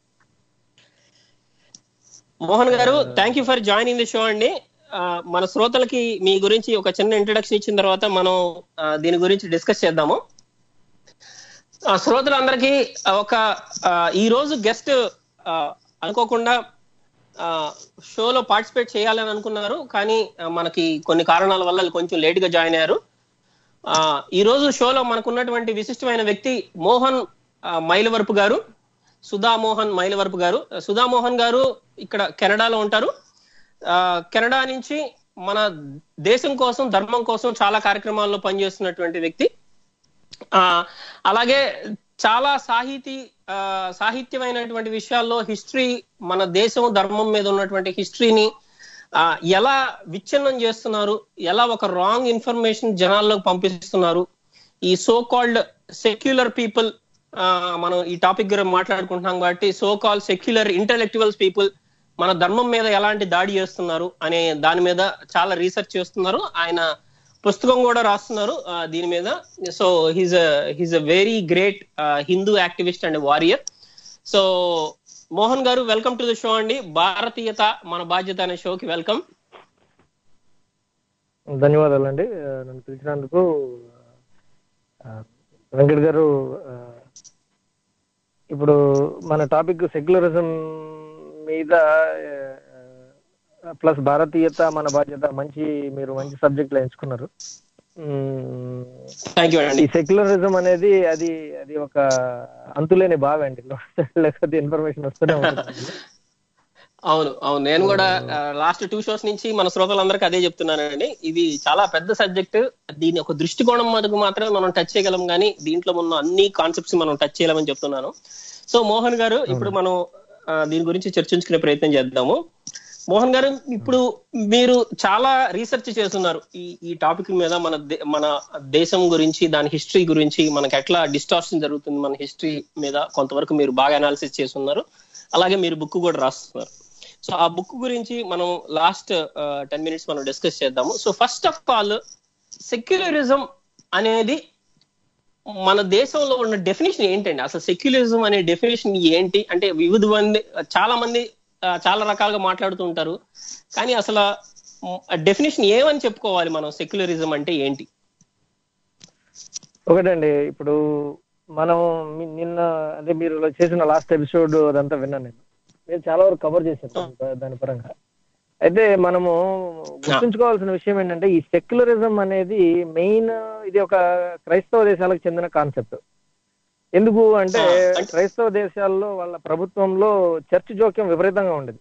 S4: మోహన్ గారు thank you for joining the show అండి ఆ, మన శ్రోతలకి మీ గురించి ఒక చిన్న ఇంట్రడక్షన్ ఇచ్చిన తర్వాత మనం ఆ, దీని గురించి డిస్కస్ చేద్దాము ఆ, శ్రోతలందరికీ ఒక ఆ, ఈ రోజు గెస్ట్ అనుకోకుండా ఆ, షోలో పార్టిసిపేట్ చేయాలని అనుకున్నారు కానీ ఆ, మనకి కొన్ని కారణాల వల్ల కొంచెం లేట్ గా జాయిన్ అయ్యారు ఆ ఈ రోజు షోలో మనకున్నటువంటి విశిష్టమైన వ్యక్తి మోహన్ ఆ, మైలవరపు గారు సుధా మోహన్ మైలవరపు గారు సుధా మోహన్ గారు ఇక్కడ కెనడాలో ఉంటారు ఆ, కెనడా నుంచి మన దేశం కోసం ధర్మం కోసం చాలా కార్యక్రమాల్లో పనిచేస్తున్నటువంటి వ్యక్తి ఆ అలాగే చాలా సాహితీ ఆ, సాహిత్యమైనటువంటి విషయాల్లో హిస్టరీ మన దేశం ధర్మం మీద ఉన్నటువంటి హిస్టరీని ఆ, ఎలా విచ్ఛిన్నం చేస్తున్నారు ఎలా ఒక రాంగ్ ఇన్ఫర్మేషన్ జనాల్లోకి పంపిస్తున్నారు ఈ సో కాల్డ్ సెక్యులర్ పీపుల్ మనం ఈ టాపిక్ గురించి మాట్లాడుకుంటున్నాం కాబట్టి so call secular intellectuals people మన ధర్మం మీద ఎలాంటి దాడి చేస్తున్నారు అనే దాని మీద చాలా రీసెర్చ్ చేస్తున్నారు ఆయన పుస్తకం కూడా రాస్తున్నారు ఆ, దీని మీద so he's he's a very great Hindu activist and warrior so Mohan garu welcome to the show అండి భారతీయత మన బాధ్యత అనే షోకి వెల్కమ్
S5: ధన్యవాదాలండి ఆ, నన్ను పిలిచినందుకు ఆ, వెంకట్ గారు ఆ, ఇప్పుడు మన టాపిక్ సెక్యులరిజం మీద ప్లస్ భారతీయత మన బాధ్యత మంచి మీరు మంచి సబ్జెక్ట్ లో ఎంచుకున్నారు మ్,
S4: థ్యాంక్ యూ
S5: ఈ
S4: అండి
S5: సెక్యులరిజం అనేది అది అది ఒక అంతులేని బావి అండి లేకపోతే ఇన్ఫర్మేషన్ వస్తూనే ఉంటుంది
S4: అవును అవును నేను కూడా లాస్ట్ టూ షోస్ నుంచి మన శ్రోతలందరికీ అదే చెప్తున్నానండి ఇది చాలా పెద్ద సబ్జెక్ట్ దీని ఒక దృష్టికోణం మటుకు మాత్రమే మనం టచ్ చేయగలం కానీ దీంట్లో ఉన్న అన్ని కాన్సెప్ట్స్ మనం టచ్ చేయలేమని చెప్తున్నాను సో మోహన్ గారు ఇప్పుడు మనం ఆ, దీని గురించి చర్చించుకునే ప్రయత్నం చేద్దాము మోహన్ గారు ఇప్పుడు మీరు చాలా రీసెర్చ్ చేస్తున్నారు ఈ ఈ టాపిక్ మీద మన దే- మన దేశం గురించి దాని హిస్టరీ గురించి మనకి ఎట్లా డిస్టార్షన్ జరుగుతుంది మన హిస్టరీ మీద కొంతవరకు మీరు బాగా అనాలిసిస్ చేస్తున్నారు అలాగే మీరు బుక్ కూడా రాస్తున్నారు సో ఆ బుక్ గురించి మనం లాస్ట్ టెన్ మినిట్స్ మనం డిస్కస్ చేద్దాము so first of all secularism అనేది మన దేశంలో ఉన్న డెఫినేషన్ ఏంటండి అసలు సెక్యులరిజం అనే డెఫినేషన్ ఏంటి అంటే వివిధ మంది చాలా మంది ఆ, చాలా రకాలుగా మాట్లాడుతూ ఉంటారు కానీ అసలు డెఫినేషన్ ఏమని చెప్పుకోవాలి మనం సెక్యులరిజం అంటే ఏంటి
S5: ఒకటండి ఇప్పుడు మనం మీ- నిన్న అంటే మీరు చేసిన లాస్ట్ ఎపిసోడ్ అదంతా విన్నాను నేను మీరు చాలా వరకు కవర్ చేశారు దాని- దాని పరంగా అయితే మనము గుర్తుంచుకోవాల్సిన విషయం ఏంటంటే ఈ సెక్యులరిజం అనేది మెయిన్ ఇది ఒక క్రైస్తవ దేశాలకు చెందిన కాన్సెప్ట్ ఎందుకు అంటే
S4: ఆ, అంటే-
S5: క్రైస్తవ దేశాల్లో వాళ్ళ ప్రభుత్వంలో చర్చ్ జోక్యం విపరీతంగా ఉండేది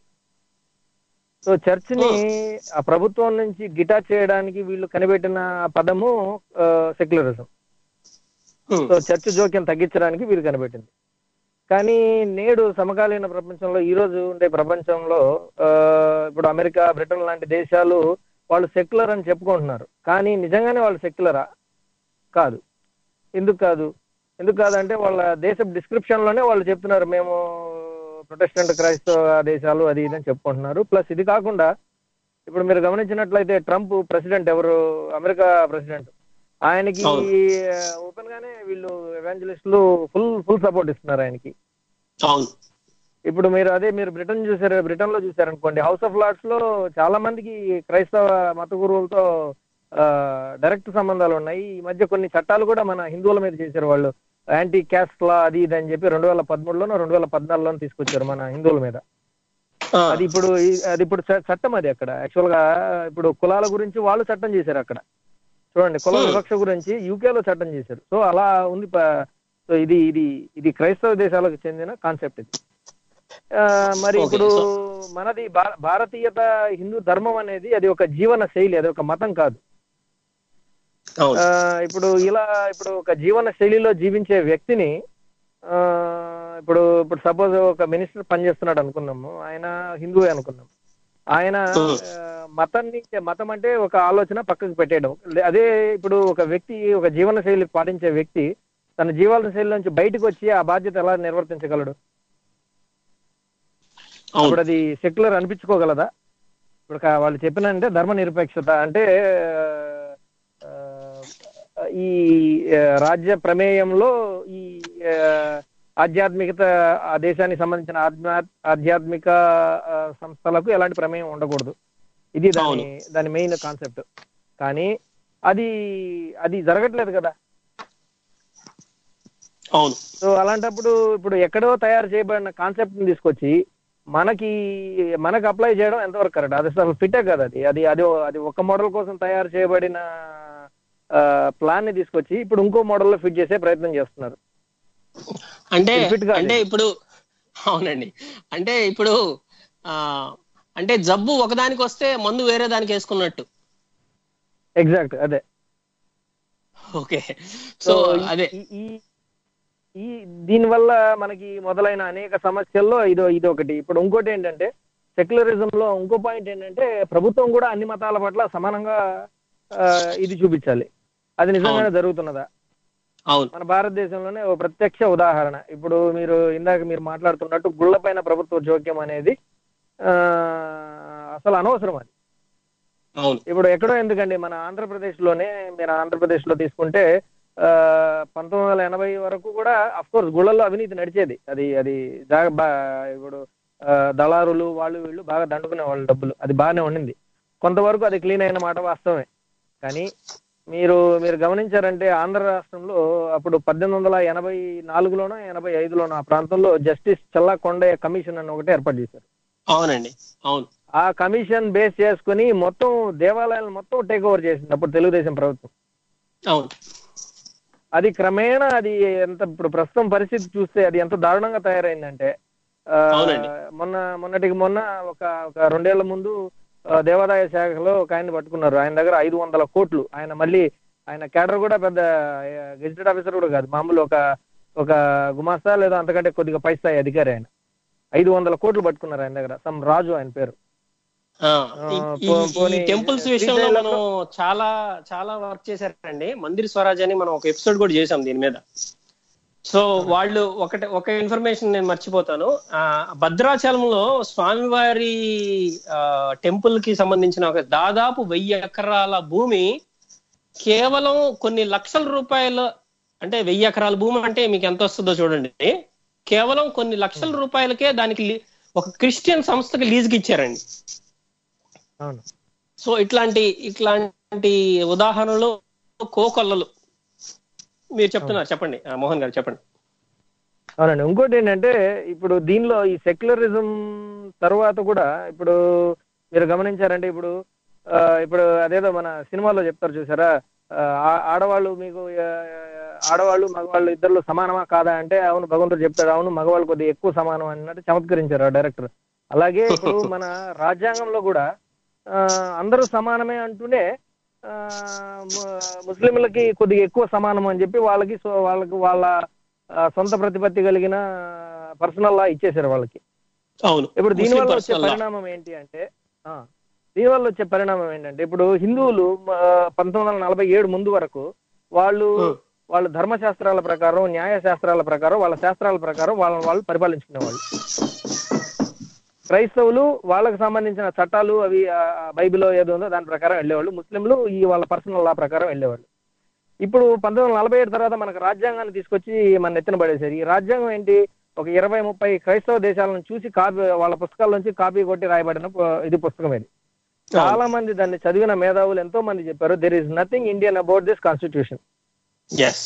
S5: సో చర్చ్ ని ఆ ప్రభుత్వం నుంచి గిటా చేయడానికి వీళ్ళు కనిపెట్టిన పదము సెక్యులరిజం
S4: Hmm.
S5: సో చర్చ్ జోక్యం తగ్గించడానికి వీరు కనిపెట్టింది కానీ నేడు సమకాలీన ప్రపంచంలో ఈ రోజు ఉండే ప్రపంచంలో ఆ, ఇప్పుడు అమెరికా బ్రిటన్ లాంటి దేశాలు వాళ్ళు సెక్యులర్ అని చెప్పుకుంటున్నారు కానీ నిజంగానే వాళ్ళు సెక్యులరా కాదు ఎందుకు కాదు ఎందుకు కాదంటే వాళ్ళ దేశ డిస్క్రిప్షన్ లోనే వాళ్ళు చెప్తున్నారు మేము ప్రొటెస్టెంట్ క్రైస్తవ దేశాలు అది ఇది అని చెప్పుకుంటున్నారు ప్లస్ ఇది కాకుండా ఇప్పుడు మీరు గమనించినట్లయితే ట్రంప్ ప్రెసిడెంట్ ఎవరు అమెరికా ప్రెసిడెంట్ ఆయనకి
S4: అవును.
S5: ఓపెన్ గానే వీళ్ళు ఎవాంజలిస్టులు ఫుల్ ఫుల్ సపోర్ట్ ఇస్తున్నారు ఆయనకి
S4: అవును
S5: ఇప్పుడు మీరు అదే మీరు బ్రిటన్ చూసారు బ్రిటన్ లో చూసారనుకోండి హౌస్ ఆఫ్ లార్డ్స్ లో చాలా మందికి క్రైస్తవ మత గురువులతో డైరెక్ట్ సంబంధాలు ఉన్నాయి ఈ మధ్య కొన్ని చట్టాలు కూడా మన హిందువుల మీద చేశారు వాళ్ళు యాంటీ క్యాస్ట్ లా అది ఇది అని చెప్పి రెండు వేల పదమూడులోనో రెండు వేల పద్నాలుగులోనో తీసుకొచ్చారు మన హిందువుల మీద
S4: ఆ,
S5: అది ఇప్పుడు ఈ- అది ఇప్పుడు చ- చట్టం అది అక్కడ యాక్చువల్ గా ఇప్పుడు కులాల గురించి వాళ్ళు చట్టం చేశారు అక్కడ చూడండి కుల
S4: Hmm.
S5: వివక్ష గురించి యూకే లో చట్టం చేశారు సో అలా ఉంది ప- సో ఇది ఇది ఇది క్రైస్తవ దేశాలకు చెందిన కాన్సెప్ట్ ఇది ఆ, మరి
S4: Okay,
S5: ఇప్పుడు
S4: so-
S5: మనది భా- భారతీయత హిందూ ధర్మం అనేది అది ఒక జీవన శైలి అది ఒక మతం కాదు
S4: అవును
S5: ఆ, ఇప్పుడు ఇలా ఇప్పుడు ఒక జీవన శైలిలో జీవించే వ్యక్తిని ఆ, ఇప్పుడు ఇప్పుడు సపోజ్ ఒక మినిస్టర్ పనిచేస్తున్నాడు అనుకున్నాము ఆయన హిందువే అనుకున్నాం ఆయన
S4: Hmm.
S5: ఆ, మతాన్ని మతం అంటే ఒక ఆలోచన పక్కకు పెట్టేయడం లే- అదే ఇప్పుడు ఒక వ్యక్తి ఒక జీవన శైలి పాటించే వ్యక్తి తన జీవన శైలి నుంచి బయటకు వచ్చి ఆ బాధ్యత ఎలా నిర్వర్తించగలడు
S4: అవును
S5: ఇప్పుడు అది సెక్యులర్ అనిపించుకోగలదా ఇప్పుడు కా- వాళ్ళు చెప్పినంటే ధర్మ నిరపేక్షత అంటే ఆ, ఈ ఆ, రాజ్య ప్రమేయంలో ఈ ఆ, ఆధ్యాత్మికత ఆ దేశానికి సంబంధించిన ఆధ్యా ఆధ్యాత్మిక ఆ, సంస్థలకు ఎలాంటి ప్రమేయం ఉండకూడదు ఇది దాని దాని మెయిన్ కాన్సెప్ట్ కానీ అది అది జరగట్లేదు కదా
S4: అవును
S5: సో అలాంటప్పుడు ఇప్పుడు ఎక్కడో తయారు చేయబడిన కాన్సెప్ట్ ని తీసుకొచ్చి మనకి మనకు అప్లై చేయడం ఎంతవరకు కరెక్ట్ అది అసలు ఫిటే కదా అది అది అది అది ఒక మోడల్ కోసం తయారు చేయబడిన ప్లాన్ ని తీసుకొచ్చి ఇప్పుడు ఇంకో మోడల్ లో ఫిట్ చేసే ప్రయత్నం చేస్తున్నారు
S4: అంటే
S5: ఇది fit కాదు.
S4: అంటే ఇప్పుడు అవునండి అంటే ఇప్పుడు ఆ అంటే జబ్బు ఒకదానికి వస్తే మందు వేరే దానికి వేసుకున్నట్టు
S5: ఎగ్జాక్ట్ అదే
S4: ఓకే సో
S5: ఈ-
S4: అదే
S5: ఈ- ఈ ఈ దీని వల్ల మనకి మొదలైన అనేక సమస్యల్లో ఇదో ఇది ఒకటి ఇప్పుడు ఇంకోటి ఏంటంటే సెక్యులరిజం లో ఇంకో పాయింట్ ఏంటంటే ప్రభుత్వం కూడా అన్ని మతాల పట్ల సమానంగా ఆ, ఇది చూపించాలి అది నిజంగానే జరుగుతున్నదా
S4: అవును
S5: మన భారతదేశంలోనే ఓ ప్రత్యక్ష ఉదాహరణ ఇప్పుడు మీరు ఇందాక మీరు మాట్లాడుతున్నట్టు గుళ్ళపైన ప్రభుత్వ జోక్యం అనేది ఆ, అసలు అనవసరం అది
S4: అవును
S5: ఇప్పుడు ఎక్కడో ఎందుకండి మన ఆంధ్రప్రదేశ్ లోనే మీరు ఆంధ్రప్రదేశ్ లో తీసుకుంటే ఆ, పంతొమ్మిది వందల ఎనభై వరకు కూడా అఫ్ కోర్స్ గుళ్ళల్లో అవినీతి నడిచేది అది అది జా- బా- ఇప్పుడు ఆ, దళారులు వాళ్ళు వీళ్ళు బాగా దండుకునే వాళ్ళు డబ్బులు అది బాగానే ఉండింది కొంతవరకు అది క్లీన్ అయిన మాట వాస్తవమే కానీ మీరు మీరు గమనించారంటే ఆంధ్ర రాష్ట్రంలో అప్పుడు పద్దెనిమిది వందల ఎనభై నాలుగులోనో ఎనభై ఐదులోనో ఆ ప్రాంతంలో జస్టిస్ చల్లా కొండయ్య కమిషన్ అని ఒకటి ఏర్పాటు చేశారు
S4: అవునండి అవును
S5: ఆ కమిషన్ బేస్ చేసుకుని మొత్తం దేవాలయాలను మొత్తం టేక్ ఓవర్ చేసింది అప్పుడు తెలుగుదేశం ప్రభుత్వం
S4: అవును
S5: అది క్రమేణా అది ఎంత ఇప్పుడు ప్రస్తుతం పరిస్థితి చూస్తే అది ఎంత దారుణంగా తయారైందంటే ఆ,
S4: అవునండి.
S5: మొన్న మొన్నటికి మొన్న ఒక ఒక రెండేళ్ల ముందు ఆ, దేవాదాయ శాఖలో ఒక ఆయన పట్టుకున్నారు ఆయన దగ్గర ఐదు వందల కోట్లు ఆయన మళ్ళీ ఆయన క్యాడర్ కూడా పెద్ద గెజిటెడ్ ఆఫీసర్ కూడా కాదు మామూలు ఒక ఒక గుమాస్తా లేదా అంతకంటే కొద్దిగా పై స్థాయి అధికారి ఆయన ఐదు వందల కోట్లు పట్టుకున్నారు ఆయన దగ్గర సమ్ రాజు ఆయన పేరు
S4: ఆ,
S5: ఆ,
S4: ఈ-
S5: పో-
S4: ఈ-
S5: పోనీ
S4: ఈ టెంపుల్స్ విషయంలో
S5: శ్రీశైలంలో-
S4: మనం చాలా చాలా వర్క్ చేశారండి మందిర్ స్వరాజ్ అని మనం ఒక ఎపిసోడ్ కూడా చేసాం దీని మీద సో వాళ్ళు ఒకటి ఒక ఇన్ఫర్మేషన్ నేను మర్చిపోతాను ఆ భద్రాచలంలో స్వామివారి టెంపుల్ కి సంబంధించిన ఒక దాదాపు వెయ్యి ఎకరాల భూమి కేవలం కొన్ని లక్షల రూపాయల అంటే వెయ్యి ఎకరాల భూమి అంటే మీకు ఎంత వస్తుందో చూడండి కేవలం కొన్ని లక్షల రూపాయలకే దానికి లీ- ఒక క్రిస్టియన్ సంస్థకి లీజుకి ఇచ్చారండి
S5: అవును
S4: సో ఇట్లాంటి ఇట్లాంటి ఉదాహరణలు కోకొల్లలు మీరు చెప్తున్నారు చెప్పండి ఆ, మోహన్ గారు చెప్పండి
S5: అవునండి ఇంకోటి ఏంటంటే ఇప్పుడు దీనిలో ఈ సెక్యులరిజం తర్వాత కూడా ఇప్పుడు మీరు గమనించారంటే ఇప్పుడు ఆ, ఇప్పుడు అదేదో మన సినిమాలో చెప్తారు చూసారా ఆ, ఆ- ఆడవాళ్ళు మీకు ఆ, ఆడవాళ్ళు మగవాళ్ళు ఇద్దరు సమానమా కాదా అంటే అవును భగవంతుడు చెప్తాడు అవును మగవాళ్ళు కొద్దిగా ఎక్కువ సమానం అన్నట్టు చమత్కరించారు ఆ డైరెక్టర్ అలాగే ఇప్పుడు మన రాజ్యాంగంలో కూడా ఆ, అందరూ సమానమే అంటూనే ఆ, ము- ముస్లింలకి కొద్దిగా ఎక్కువ సమానం అని చెప్పి వాళ్ళకి సో వాళ్ళకి వాళ్ళ ఆ, సొంత ప్రతిపత్తి కలిగిన పర్సనల్ లా ఇచ్చేసారు వాళ్ళకి
S4: అవును
S5: ఇప్పుడు దీని
S4: ముస్లిం
S5: వల్ల వచ్చే
S4: personal law.
S5: పరిణామం ఏంటి అంటే ఆ, దీని వల్ల వచ్చే పరిణామం ఏంటంటే ఇప్పుడు హిందువులు ఆ, పంతొమ్మిది వందల నలభై ఏడు ముందు వరకు వాళ్ళు
S4: Hmm.
S5: వాళ్ళ ధర్మశాస్త్రాల ప్రకారం న్యాయ శాస్త్రాల ప్రకారం వాళ్ళ శాస్త్రాల ప్రకారం వాళ్ళని వాళ్ళు పరిపాలించుకునేవాళ్ళు క్రైస్తవులు వాళ్ళకి సంబంధించిన చట్టాలు అవి ఆ, ఆ బైబిల్లో ఏదో ఉందో దాని ప్రకారం వెళ్ళేవాళ్ళు ముస్లింలు ఈ వాళ్ళ పర్సనల్ లా ప్రకారం వెళ్ళేవాళ్ళు ఇప్పుడు పంతొమ్మిది వందల నలభై ఏడు తర్వాత మనకు రాజ్యాంగాన్ని తీసుకొచ్చి మన నెత్తిన పడేశారు ఈ రాజ్యాంగం ఏంటి ఒక ఇరవై ముప్పై క్రైస్తవ దేశాలను చూసి కాపీ వాళ్ళ పుస్తకాల నుంచి కాపీ కొట్టి రాయబడిన పు- ఇది పుస్తకం ఇది చాలా మంది దాన్ని చదివిన మేధావులు ఎంతో మంది చెప్పారు there is nothing Indian about this constitution
S4: Yes.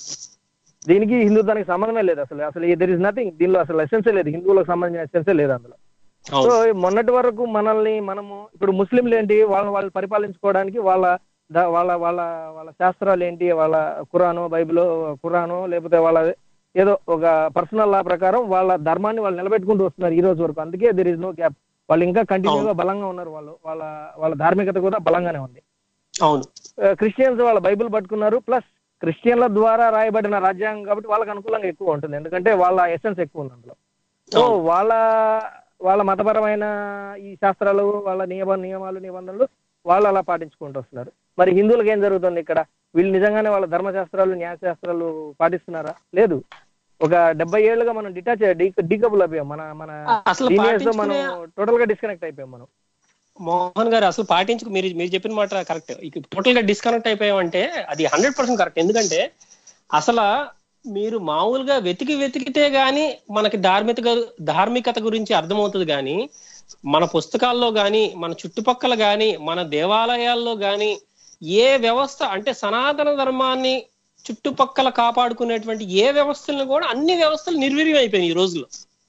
S5: దీనికి హిందుత్వానికి సంబంధమే లేదు అసలు అసలు దెర్ ఇస్ నథింగ్ దీనిలో అసలు ఎసెన్సే లేదు హిందువులకు సంబంధించిన ఎసెన్సే లేదు అందులో సో
S4: అవును
S5: మొన్నటి వరకు మనల్ని మనము ఇప్పుడు ముస్లింలు ఏంటి వాళ్ళని వాళ్ళు పరిపాలించుకోవడానికి వాళ్ళ ద- వాళ్ళ వాళ్ళ వాళ్ళ శాస్త్రాలు ఏంటి వాళ్ళ ఖురాను బైబిల్ ఖురాను లేకపోతే వాళ్ళ ఏదో ఒక పర్సనల్ లా ప్రకారం వాళ్ళ ధర్మాన్ని వాళ్ళు నిలబెట్టుకుంటూ వస్తున్నారు ఈ రోజు వరకు అందుకే దెర్ ఇస్ నో గ్యాప్ వాళ్ళు ఇంకా కంటిన్యూగా బలంగా ఉన్నారు వాళ్ళు వాళ్ళ వాళ్ళ ధార్మికత కూడా బలంగానే ఉంది
S4: అవును
S5: క్రిస్టియన్స్ వాళ్ళ బైబిల్ పట్టుకున్నారు ప్లస్ క్రిస్టియన్ల ద్వారా రాయబడిన రాజ్యాంగం కాబట్టి వాళ్ళకి అనుకూలంగా ఎక్కువ ఉంటుంది ఎందుకంటే వాళ్ళ ఎసెన్స్ ఎక్కువ ఉంది అందులో సో
S4: అవును.
S5: వాళ్ళ వాళ్ళ మతపరమైన ఈ శాస్త్రాలు వాళ్ళ నియమ నియమాలు నిబంధనలు వాళ్ళు అలా పాటించుకుంటూ వస్తున్నారు మరి హిందువులకు ఏం జరుగుతుంది ఇక్కడ వీళ్ళు నిజంగానే వాళ్ళ ధర్మశాస్త్రాలు న్యాయశాస్త్రాలు పాటిస్తున్నారా లేదు ఒక డెబ్బై ఏళ్ళుగా మనం డిటాచ్ డీకబుల్ అయిపోయాం మన మన
S4: అసలు
S5: సీనియర్స్ మనం
S4: పాటించుకునే-
S5: టోటల్ గా డిస్కనెక్ట్ అయిపోయాం మనం
S4: మోహన్ గారు అసలు పాటించుకు మీరు మీరు చెప్పిన మాట కరెక్ట్ టోటల్ గా డిస్కనెక్ట్ అయిపోయామంటే అది హండ్రెడ్ పర్సెంట్ కరెక్ట్ ఎందుకంటే అసలు మీరు మామూలుగా వెతికి వెతికితే గాని మనకి ధార్మిక ధార్మికత గురించి అర్థమవుతుంది కానీ మన పుస్తకాల్లో గాని మన చుట్టుపక్కల గాని మన దేవాలయాల్లో గాని ఏ వ్యవస్థ అంటే సనాతన ధర్మాన్ని చుట్టుపక్కల కాపాడుకునేటువంటి ఏ వ్యవస్థలను కూడా అన్ని వ్యవస్థలు నిర్వీర్యం అయిపోయినాయి ఈ రోజుల్లో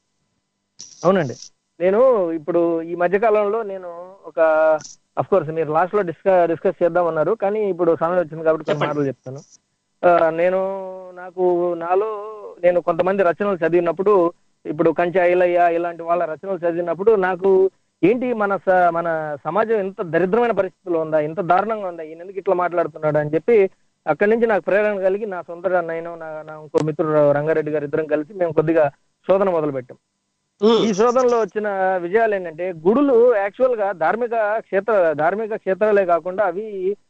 S5: అవునండి నేను ఇప్పుడు ఈ మధ్య కాలంలో నేను ఒక అఫ్ కోర్స్ మీరు లాస్ట్ లో డిస్కస్ డిస్కస్ చేద్దామన్నారు కానీ ఇప్పుడు సమయం వచ్చింది కాబట్టి కొన్ని
S4: చెప్పండి.
S5: మాటలు చెప్తాను ఆ, నేను నాకు నాలో నేను కొంతమంది రచనలు చదివినప్పుడు ఇప్పుడు కంచె ఐలయ్య ఇలాంటి వాళ్ళ రచనలు చదివినప్పుడు నాకు ఏంటి మన స- మన సమాజం ఎంత దరిద్రమైన పరిస్థితిలో ఉందా ఇంత దారుణంగా ఉందా ఈయన ఎందుకు ఇట్లా మాట్లాడుతున్నాడు అని చెప్పి అక్కడి నుంచి నాకు ప్రేరణ కలిగి నా సొంత నేను నా నా ఇంకో మిత్రుడు రంగారెడ్డి గారు ఇద్దరం కలిసి మేము కొద్దిగా శోధన మొదలు పెట్టాం ఈ శోధనలో వచ్చిన విజయాలు ఏంటంటే గుడులు యాక్చువల్ గా ధార్మిక క్షేత్ర ధార్మిక క్షేత్రాలే కాకుండా అవి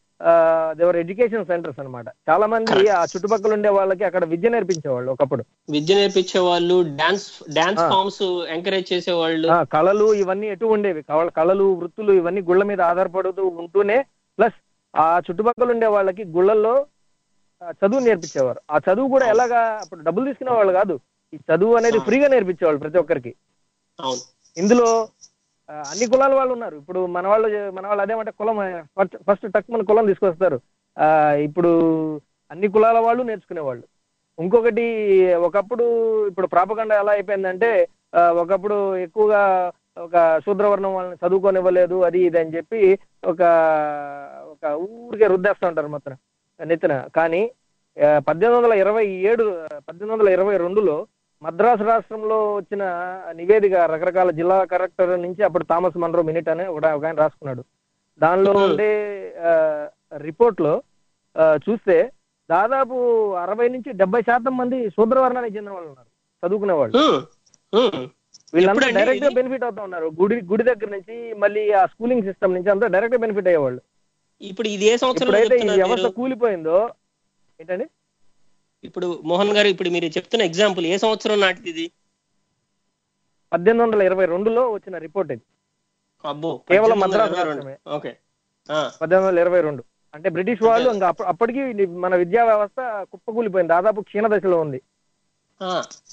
S5: దేవర్ ఎడ్యుకేషన్ సెంటర్స్ అన్నమాట చాలా మంది ఆ చుట్టుపక్కల ఉండే వాళ్ళకి అక్కడ విద్య నేర్పించేవాళ్ళు ఒకప్పుడు
S4: విద్య నేర్పించే వాళ్ళు డాన్స్ డాన్స్
S5: ఆ.
S4: ఫామ్స్ ఎంకరేజ్ చేసేవాళ్ళు
S5: ఆ కళలు ఇవన్నీ ఎటు ఉండేవి కళ- కళలు వృత్తులు ఇవన్నీ గుళ్ళ మీద ఆధారపడుతూ ఉంటూనే ప్లస్ ఆ చుట్టుపక్కల ఉండే వాళ్ళకి గుళ్ళల్లో ఆ, చదువు నేర్పించేవారు ఆ చదువు కూడా ఎలాగా అప్పుడు డబ్బులు తీసుకునే వాళ్ళు కాదు ఈ చదువు అనేది ఫ్రీగా నేర్పించేవాళ్ళు ప్రతి ఒక్కరికి
S4: అవును
S5: ఇందులో ఆ, అన్ని కులాల వాళ్ళు ఉన్నారు ఇప్పుడు మన వాళ్ళు మన వాళ్ళు అదేమంటే కులం ఫస్ట్ ఫస్ట్ టక్ మన కులం తీసుకొస్తారు ఆ, ఇప్పుడు అన్ని కులాల వాళ్ళు నేర్చుకునేవాళ్ళు ఇంకొకటి ఒకప్పుడు ఇప్పుడు ప్రాపగండ ఎలా అయిపోయిందంటే ఆ, ఒకప్పుడు ఎక్కువగా ఒక శూద్రవర్ణం వాళ్ళని చదువుకోనివ్వలేదు అది ఇది అని చెప్పి ఒక ఒక ఊరికే రుద్దేస్తూ ఉంటారు మొత్తం నెత్తిన కానీ ఆ, పద్దెనిమిది వందల ఇరవై ఏడు పద్దెనిమిది వందల ఇరవై రెండులో మద్రాసు రాష్ట్రంలో వచ్చిన నివేదిక రకరకాల జిల్లా కలెక్టర్ నుంచి అప్పుడు థామస్ మన్రో మినిట్ అని ఒక ఒక ఆయన రాసుకున్నాడు దానిలో
S4: Hmm.
S5: ఉండే రిపోర్ట్ లో ఆ, చూస్తే దాదాపు అరవై నుంచి డెబ్బై శాతం మంది శూద్రవర్ణానికి చెందిన వాళ్ళు ఉన్నారు చదువుకునే వాళ్ళు
S4: ఉమ్, ఉమ్.
S5: వీళ్ళంతా
S4: ఎప్పుడండి
S5: డైరెక్ట్ గా
S4: ఇది?
S5: బెనిఫిట్ అవుతా ఉన్నారు గుడి గుడి దగ్గర నుంచి మళ్ళీ ఆ స్కూలింగ్ సిస్టమ్ నుంచి అంతా డైరెక్ట్ బెనిఫిట్ అయ్యేవాళ్ళు
S4: ఇప్పుడు ఇది ఏ సంవత్సరంలో
S5: ఇప్పుడైతే ఈ
S4: చెప్తున్నారు
S5: వ్యవస్థ
S4: మీరు?
S5: కూలిపోయిందో ఏంటండి
S4: ఇప్పుడు మోహన్ గారు ఇప్పుడు మీరు చెప్తున్న ఎగ్జాంపుల్ ఏ సంవత్సరం నాటిది ఇది
S5: పద్దెనిమిది వందల ఇరవై రెండులో వచ్చిన రిపోర్ట్ ఇది
S4: అబ్బో
S5: కేవలం
S4: 1822.
S5: మద్రాసు రాష్ట్రమే.
S4: ఓకే ఆ,
S5: పద్దెనిమిది వందల ఇరవై రెండు అంటే బ్రిటిష్ వాళ్ళు ఇంకా అప్ప- అప్పటికి ఇది మన విద్యా వ్యవస్థ కుప్పకూలిపోయింది దాదాపు క్షీణ దశలో ఉంది
S4: ఆ,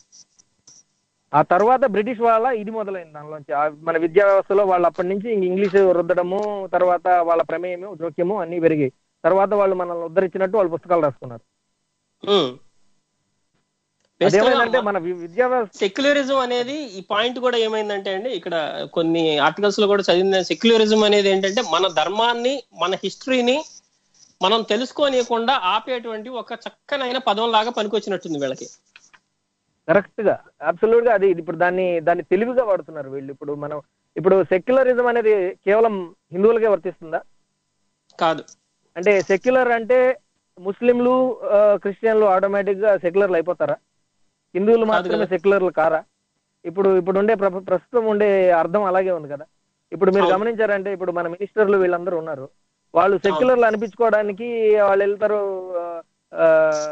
S5: ఆ తర్వాత బ్రిటిష్ వాళ్ళ ఇది మొదలైంది దానిలోంచి ఆ మన విద్యా వ్యవస్థలో వాళ్ళు అప్పటి నుంచి ఇంక ఇంగ్లీష్ రుద్దడము తర్వాత వాళ్ళ ప్రమేయము జోక్యము అన్ని పెరిగాయి తర్వాత వాళ్ళు మనల్ని ఉద్ధరించినట్టు వాళ్ళు పుస్తకాలు రాసుకున్నారు
S4: ఉమ్. Basically
S5: అదేమైందంటే మన వి- విద్యా వ్యవస్థ
S4: సెక్యులరిజం అనేది ఈ పాయింట్ కూడా ఏమైందంటే అండి ఇక్కడ కొన్ని ఆర్టికల్స్ లో కూడా చదివిన సెక్యులరిజం అనేది ఏంటంటే మన ధర్మాన్ని మన హిస్టరీని మనం తెలుసుకోనియకుండా ఆపేటువంటి ఒక చక్కనైన పదం లాగా పనికొచ్చినట్టుంది వీళ్ళకి
S5: కరెక్ట్ గా అబ్సల్యూట్ గా అది ఇప్పుడు దాన్ని దాన్ని తెలివిగా వాడుతున్నారు వీళ్ళు ఇప్పుడు మనం ఇప్పుడు సెక్యులరిజం అనేది కేవలం హిందువులకే వర్తిస్తుందా
S4: కాదు
S5: అంటే సెక్యులర్ అంటే ముస్లింలు ఆ, క్రిస్టియన్లు ఆటోమేటిక్ గా సెక్యులర్లు అయిపోతారా హిందువులు
S4: కాదు
S5: మాత్రమే
S4: కదా.
S5: సెక్యులర్లు కారా ఇప్పుడు ఇప్పుడు ఉండే ప్ర- ప్రస్తుతం ఉండే అర్థం అలాగే ఉంది కదా ఇప్పుడు మీరు
S4: అవును.
S5: గమనించారంటే ఇప్పుడు మన మినిస్టర్లు వీళ్ళందరూ ఉన్నారు వాళ్ళు సెక్యులర్లు అనిపించుకోవడానికి వాళ్ళు వెళ్తారు ఆ, ఆ,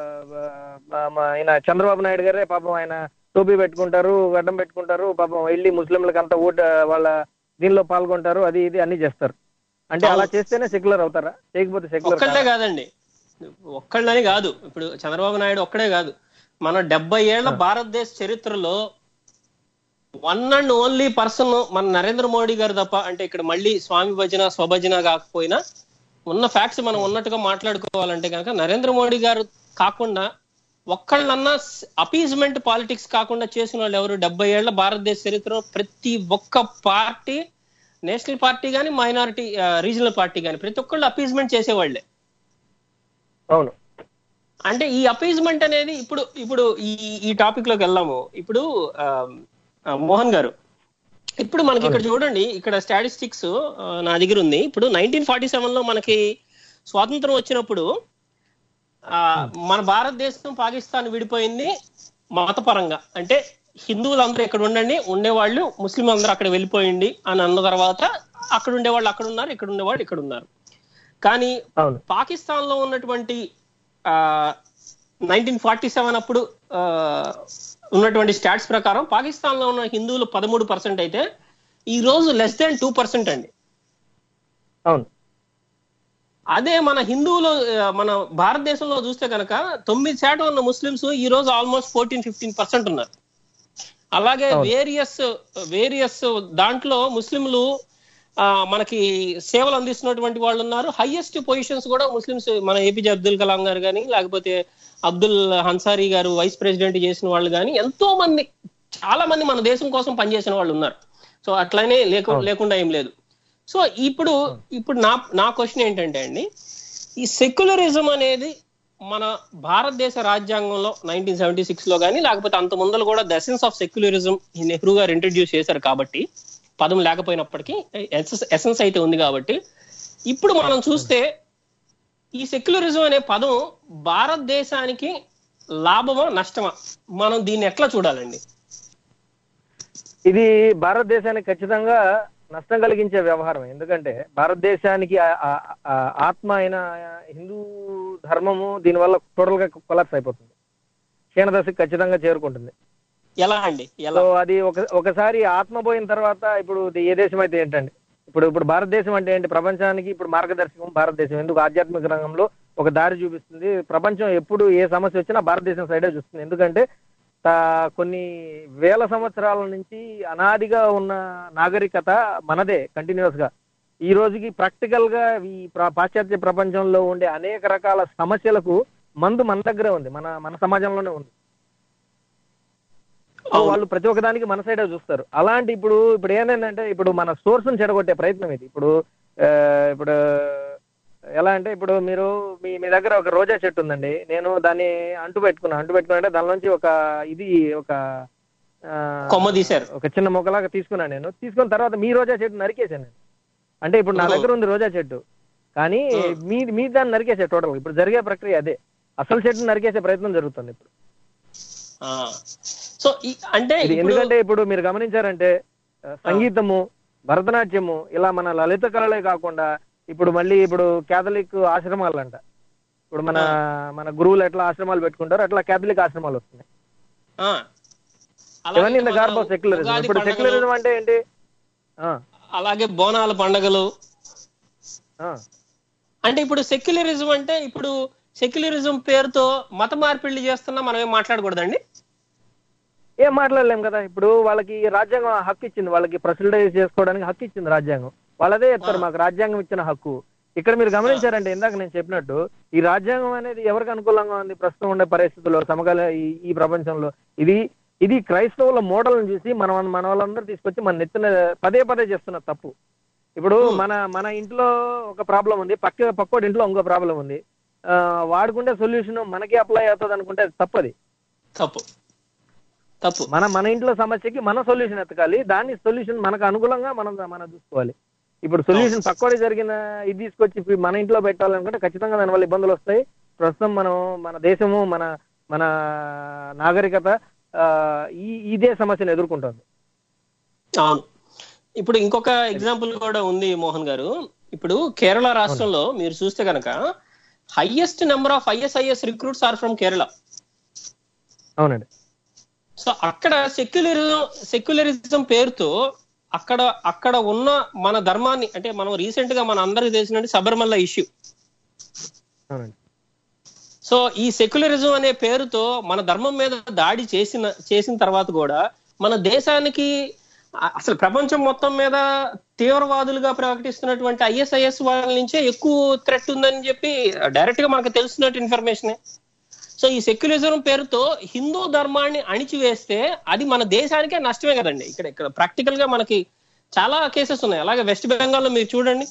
S5: ఆ, మా ఆయన చంద్రబాబు నాయుడు గారే పాపం ఆయన టోపీ పెట్టుకుంటారు గడ్డం పెట్టుకుంటారు పాపం వెళ్ళి ముస్లింలకు అంతా ఓటు వాళ్ళ దీనిలో పాల్గొంటారు అది ఇది అన్ని చేస్తారు అంటే అలా
S4: అవును.
S5: చేస్తేనే సెక్యులర్ అవుతారా చేయకపోతే సెక్యులర్
S4: ఒక్కళ్ళే కాదండి ఒక్కళ్ళని కాదు ఇప్పుడు చంద్రబాబు నాయుడు ఒక్కడే కాదు మన డెబ్బై ఏళ్ల భారతదేశ చరిత్రలో వన్ అండ్ ఓన్లీ పర్సన్ మన నరేంద్ర మోడీ గారు తప్ప అంటే ఇక్కడ మళ్ళీ స్వామి భజన స్వభజన కాకపోయినా ఉన్న ఫ్యాక్ట్స్ మనం ఉన్నట్టుగా మాట్లాడుకోవాలంటే కనుక నరేంద్ర మోడీ గారు కాకుండా ఒక్కళ్ళన్నా అపీజ్మెంట్ పాలిటిక్స్ కాకుండా చేసిన వాళ్ళు ఎవరు డెబ్బై ఏళ్ల భారతదేశ చరిత్రలో ప్రతి ఒక్క పార్టీ నేషనల్ పార్టీ కానీ మైనారిటీ రీజనల్ పార్టీ కానీ ప్రతి ఒక్కళ్ళు అపీజ్మెంట్ చేసేవాళ్లే
S5: అవును
S4: అంటే ఈ అపీజ్మెంట్ అనేది ఇప్పుడు ఇప్పుడు ఈ ఈ టాపిక్ లోకి వెళ్దాము ఇప్పుడు ఆ, ఆ, మోహన్ గారు ఇప్పుడు మనకి ఇక్కడ చూడండి ఇక్కడ స్టాటిస్టిక్స్ నా దగ్గర ఉంది ఇప్పుడు నైన్టీన్ ఫార్టీ సెవెన్ లో మనకి స్వాతంత్రం వచ్చినప్పుడు ఆ, మన భారతదేశం పాకిస్తాన్ విడిపోయింది మతపరంగా అంటే హిందువులు అందరూ ఇక్కడ ఉండండి ఉండేవాళ్ళు ముస్లిం అందరూ అక్కడ వెళ్ళిపోయింది అని అన్న తర్వాత అక్కడ ఉండేవాళ్ళు అక్కడ ఉన్నారు ఇక్కడ ఉండేవాళ్ళు ఇక్కడ ఉన్నారు కానీ
S5: అవును
S4: పాకిస్తాన్ లో ఉన్నటువంటి నైన్టీన్ ఫార్టీ సెవెన్ అప్పుడు ఆ, ఉన్నటువంటి స్టాట్స్ ప్రకారం పాకిస్తాన్ లో ఉన్న హిందువులు పదమూడు పర్సెంట్ అయితే ఈ రోజు లెస్ దాన్ టూ పర్సెంట్ అండి
S5: అవును
S4: అదే మన హిందువులు ఆ, మన భారతదేశంలో చూస్తే కనుక తొమ్మిది శాతం ఉన్న ముస్లిమ్స్ ఈ రోజు ఆల్మోస్ట్ ఫోర్టీన్ ఫిఫ్టీన్ పర్సెంట్ ఉన్నారు అలాగే
S5: అవును.
S4: వేరియస్ వేరియస్ దాంట్లో ముస్లింలు ఆ, మనకి సేవలు అందిస్తున్నటువంటి వాళ్ళు ఉన్నారు హైయెస్ట్ పొజిషన్స్ కూడా ముస్లిమ్స్ మన ఏపీజే అబ్దుల్ కలాం గారు కానీ లేకపోతే అబ్దుల్ హన్సారీ గారు వైస్ ప్రెసిడెంట్ చేసిన వాళ్ళు కానీ ఎంతో మంది చాలా మంది మన దేశం కోసం పనిచేసిన వాళ్ళు ఉన్నారు సో అట్లనే లేకు లేకుండా ఏం లేదు సో ఇప్పుడు ఇప్పుడు నా నా క్వశ్చన్ ఏంటంటే అండి ఈ సెక్యులరిజం అనేది మన భారతదేశ రాజ్యాంగంలో నైన్టీన్ సెవెంటీ సిక్స్ లో కానీ లేకపోతే అంత ముందర కూడా ద ఎసెన్స్ ఆఫ్ సెక్యులరిజం ఈ నెహ్రూ గారు ఇంట్రడ్యూస్ చేశారు కాబట్టి పదం లేకపోయినప్పటికీ ఎసెన్స్ అయితే ఉంది కాబట్టి ఇప్పుడు మనం చూస్తే ఈ సెక్యులరిజం అనే పదం భారతదేశానికి లాభమా నష్టమా మనం దీన్ని ఎట్లా చూడాలండి
S5: ఇది భారతదేశానికి ఖచ్చితంగా నష్టం కలిగించే వ్యవహారం ఎందుకంటే భారతదేశానికి ఆ- ఆ- ఆ ఆత్మ అయిన హిందూ ధర్మము దీనివల్ల టోటల్ గా కొలాప్స్ అయిపోతుంది క్షీణదశకి ఖచ్చితంగా చేరుకుంటుంది
S4: ఎలా అండి ఎలా
S5: సో అది ఒక ఒకసారి ఆత్మ పోయిన తర్వాత ఇప్పుడు ఇది ఏ దేశం అయితే ఏంటండి ఇప్పుడు ఇప్పుడు భారతదేశం అంటే ఏంటి ప్రపంచానికి ఇప్పుడు మార్గదర్శకం భారతదేశం ఎందుకు ఆధ్యాత్మిక రంగంలో ఒక దారి చూపిస్తుంది ప్రపంచం ఎప్పుడు ఏ సమస్య వచ్చినా భారతదేశం సైడే చూస్తుంది ఎందుకంటే తా- కొన్ని వేల సంవత్సరాల నుంచి అనాదిగా ఉన్న నాగరికత మనదే కంటిన్యూస్ గా ఈ రోజుకి ప్రాక్టికల్ గా ఈ ప్ర- పాశ్చాత్య ప్రపంచంలో ఉండే అనేక రకాల సమస్యలకు మందు మన దగ్గరే ఉంది మన మన సమాజంలోనే ఉంది సో
S4: అవును.
S5: వాళ్ళు ప్రతి ఒక్క దానికి మన సైడే చూస్తారు అలాంటి ఇప్పుడు ఇప్పుడు ఏంటంటే ఇప్పుడు మన సోర్స్ ని చెడగొట్టే ప్రయత్నం ఇది ఇప్పుడు ఆ, ఇప్పుడు ఎలా అంటే ఇప్పుడు మీరు మీ మీ దగ్గర ఒక రోజా చెట్టు ఉందండి నేను దాన్ని అంటు పెట్టుకున్నా అంటు పెట్టుకున్నా అంటే దాని నుంచి ఒక ఇది ఒక ఆ,
S4: కొమ్మ తీశారు.
S5: ఒక చిన్న మొక్కలాగా తీసుకున్నాను నేను తీసుకున్న తర్వాత మీ రోజా చెట్టు నరికేశాను నేను అంటే ఇప్పుడు నా
S4: ఓహో.
S5: దగ్గర ఉంది రోజా చెట్టు కానీ
S4: Hmm.
S5: మీ మీ దాన్ని నరికేసే టోటల్ ఇప్పుడు జరిగే ప్రక్రియ అదే అసలు చెట్టుని నరికేసే ప్రయత్నం జరుగుతుంది ఇప్పుడు
S4: ఆ. సో ఈ అంటే
S5: ఇది
S4: ఇప్పుడు
S5: ఎందుకంటే ఇప్పుడు మీరు గమనించారంటే ఆ, సంగీతము భరతనాట్యము ఇలా మన లలిత కళలే కాకుండా ఇప్పుడు మళ్ళీ ఇప్పుడు కేథలిక్ ఆశ్రమాలు అంట ఇప్పుడు మన మన గురువులు ఎట్లా ఆశ్రమాలు పెట్టుకుంటారో అట్లా కేథలిక్ ఆశ్రమాలు వస్తున్నాయి
S4: ఆ. అలాగే
S5: ఇవన్నీ ఇంత
S4: మన
S5: గార్బ్ సెక్యులరిజం
S4: ఉగాది
S5: ఇప్పుడు
S4: పండగలు,
S5: సెక్యులరిజం అంటే ఏంటి ఆ,
S4: అలాగే బోనాల పండగలు
S5: ఆ,
S4: అంటే ఇప్పుడు సెక్యులరిజం అంటే ఇప్పుడు సెక్యులరిజం పేరుతో మత మార్పిడి చేస్తున్నా మనం ఏం మాట్లాడకూడదండి
S5: ఏం మాట్లాడలేం కదా ఇప్పుడు వాళ్ళకి రాజ్యాంగం హక్కు ఇచ్చింది వాళ్ళకి ప్రొసీడైజ్ చేసుకోవడానికి హక్కు ఇచ్చింది రాజ్యాంగం వాళ్ళదే చెప్తారు మాకు రాజ్యాంగం ఇచ్చిన హక్కు ఇక్కడ మీరు గమనించారంటే ఇందాక నేను చెప్పినట్టు ఈ రాజ్యాంగం అనేది ఎవరికి అనుకూలంగా ఉంది ప్రస్తుతం ఉండే పరిస్థితుల్లో సమకాల ఈ- ఈ ప్రపంచంలో ఇది ఇది క్రైస్తవుల మోడల్ని చూసి మనం మన వాళ్ళందరూ తీసుకొచ్చి మన నెత్తిన పదే పదే చేస్తున్న తప్పు ఇప్పుడు మన మన ఇంట్లో ఒక ప్రాబ్లం ఉంది పక్క పక్కోటి ఇంట్లో ఇంకో ప్రాబ్లం ఉంది ఆ, వాడుకుంటే సొల్యూషన్ మనకి అప్లై అవుతుంది అనుకుంటే అది తప్పది
S4: తప్పు తప్పు
S5: మన మన ఇంట్లో సమస్యకి మన సొల్యూషన్ ఎతకాలి దాని సొల్యూషన్ మనకు అనుకూలంగా మనం మనం చూసుకోవాలి ఇప్పుడు సొల్యూషన్ పక్కోడి జరిగిన ఇది తీసుకొచ్చి ఇప్పుడు మన ఇంట్లో పెట్టాలనుకుంటే ఖచ్చితంగా దానివల్ల ఇబ్బందులు వస్తాయి ప్రస్తుతం మనం మన దేశము మన మన నాగరికత ఆ, ఈ ఇదే సమస్యను ఎదుర్కొంటుంది
S4: అవును ఇప్పుడు ఇంకొక ఎగ్జాంపుల్ కూడా ఉంది మోహన్ గారు ఇప్పుడు కేరళ రాష్ట్రంలో మీరు చూస్తే కనుక highest number of ISIS recruits are from Kerala
S5: అవునండి
S4: సో అక్కడ సెక్యులరిజం సెక్యులరిజం పేరుతో అక్కడ అక్కడ ఉన్న మన ధర్మాన్ని అంటే మనం రీసెంట్ గా మన అందరికి తెలిసినట్టు శబరిమల ఇష్యూ
S5: అవునండి
S4: సో ఈ సెక్యులరిజం అనే పేరుతో మన ధర్మం మీద దాడి చేసిన చేసిన తర్వాత కూడా మన దేశానికి అ- అసలు ప్రపంచం మొత్తం మీద తీవ్రవాదులుగా ప్రకటిస్తున్నటువంటి ఐఎస్ఐఎస్ వాళ్ళ నుంచే ఎక్కువ థ్రెట్ ఉందని చెప్పి డైరెక్ట్ గా మనకు తెలిసినట్టు ఇన్ఫర్మేషన్ సో ఈ సెక్యులరిజం పేరుతో హిందూ ధర్మాన్ని అణిచివేస్తే అది మన దేశానికే నష్టమే కదండి ఇక్కడ ఇక్కడ ప్రాక్టికల్ గా మనకి చాలా కేసెస్ ఉన్నాయి అలాగే వెస్ట్ బెంగాల్ లో మీరు చూడండి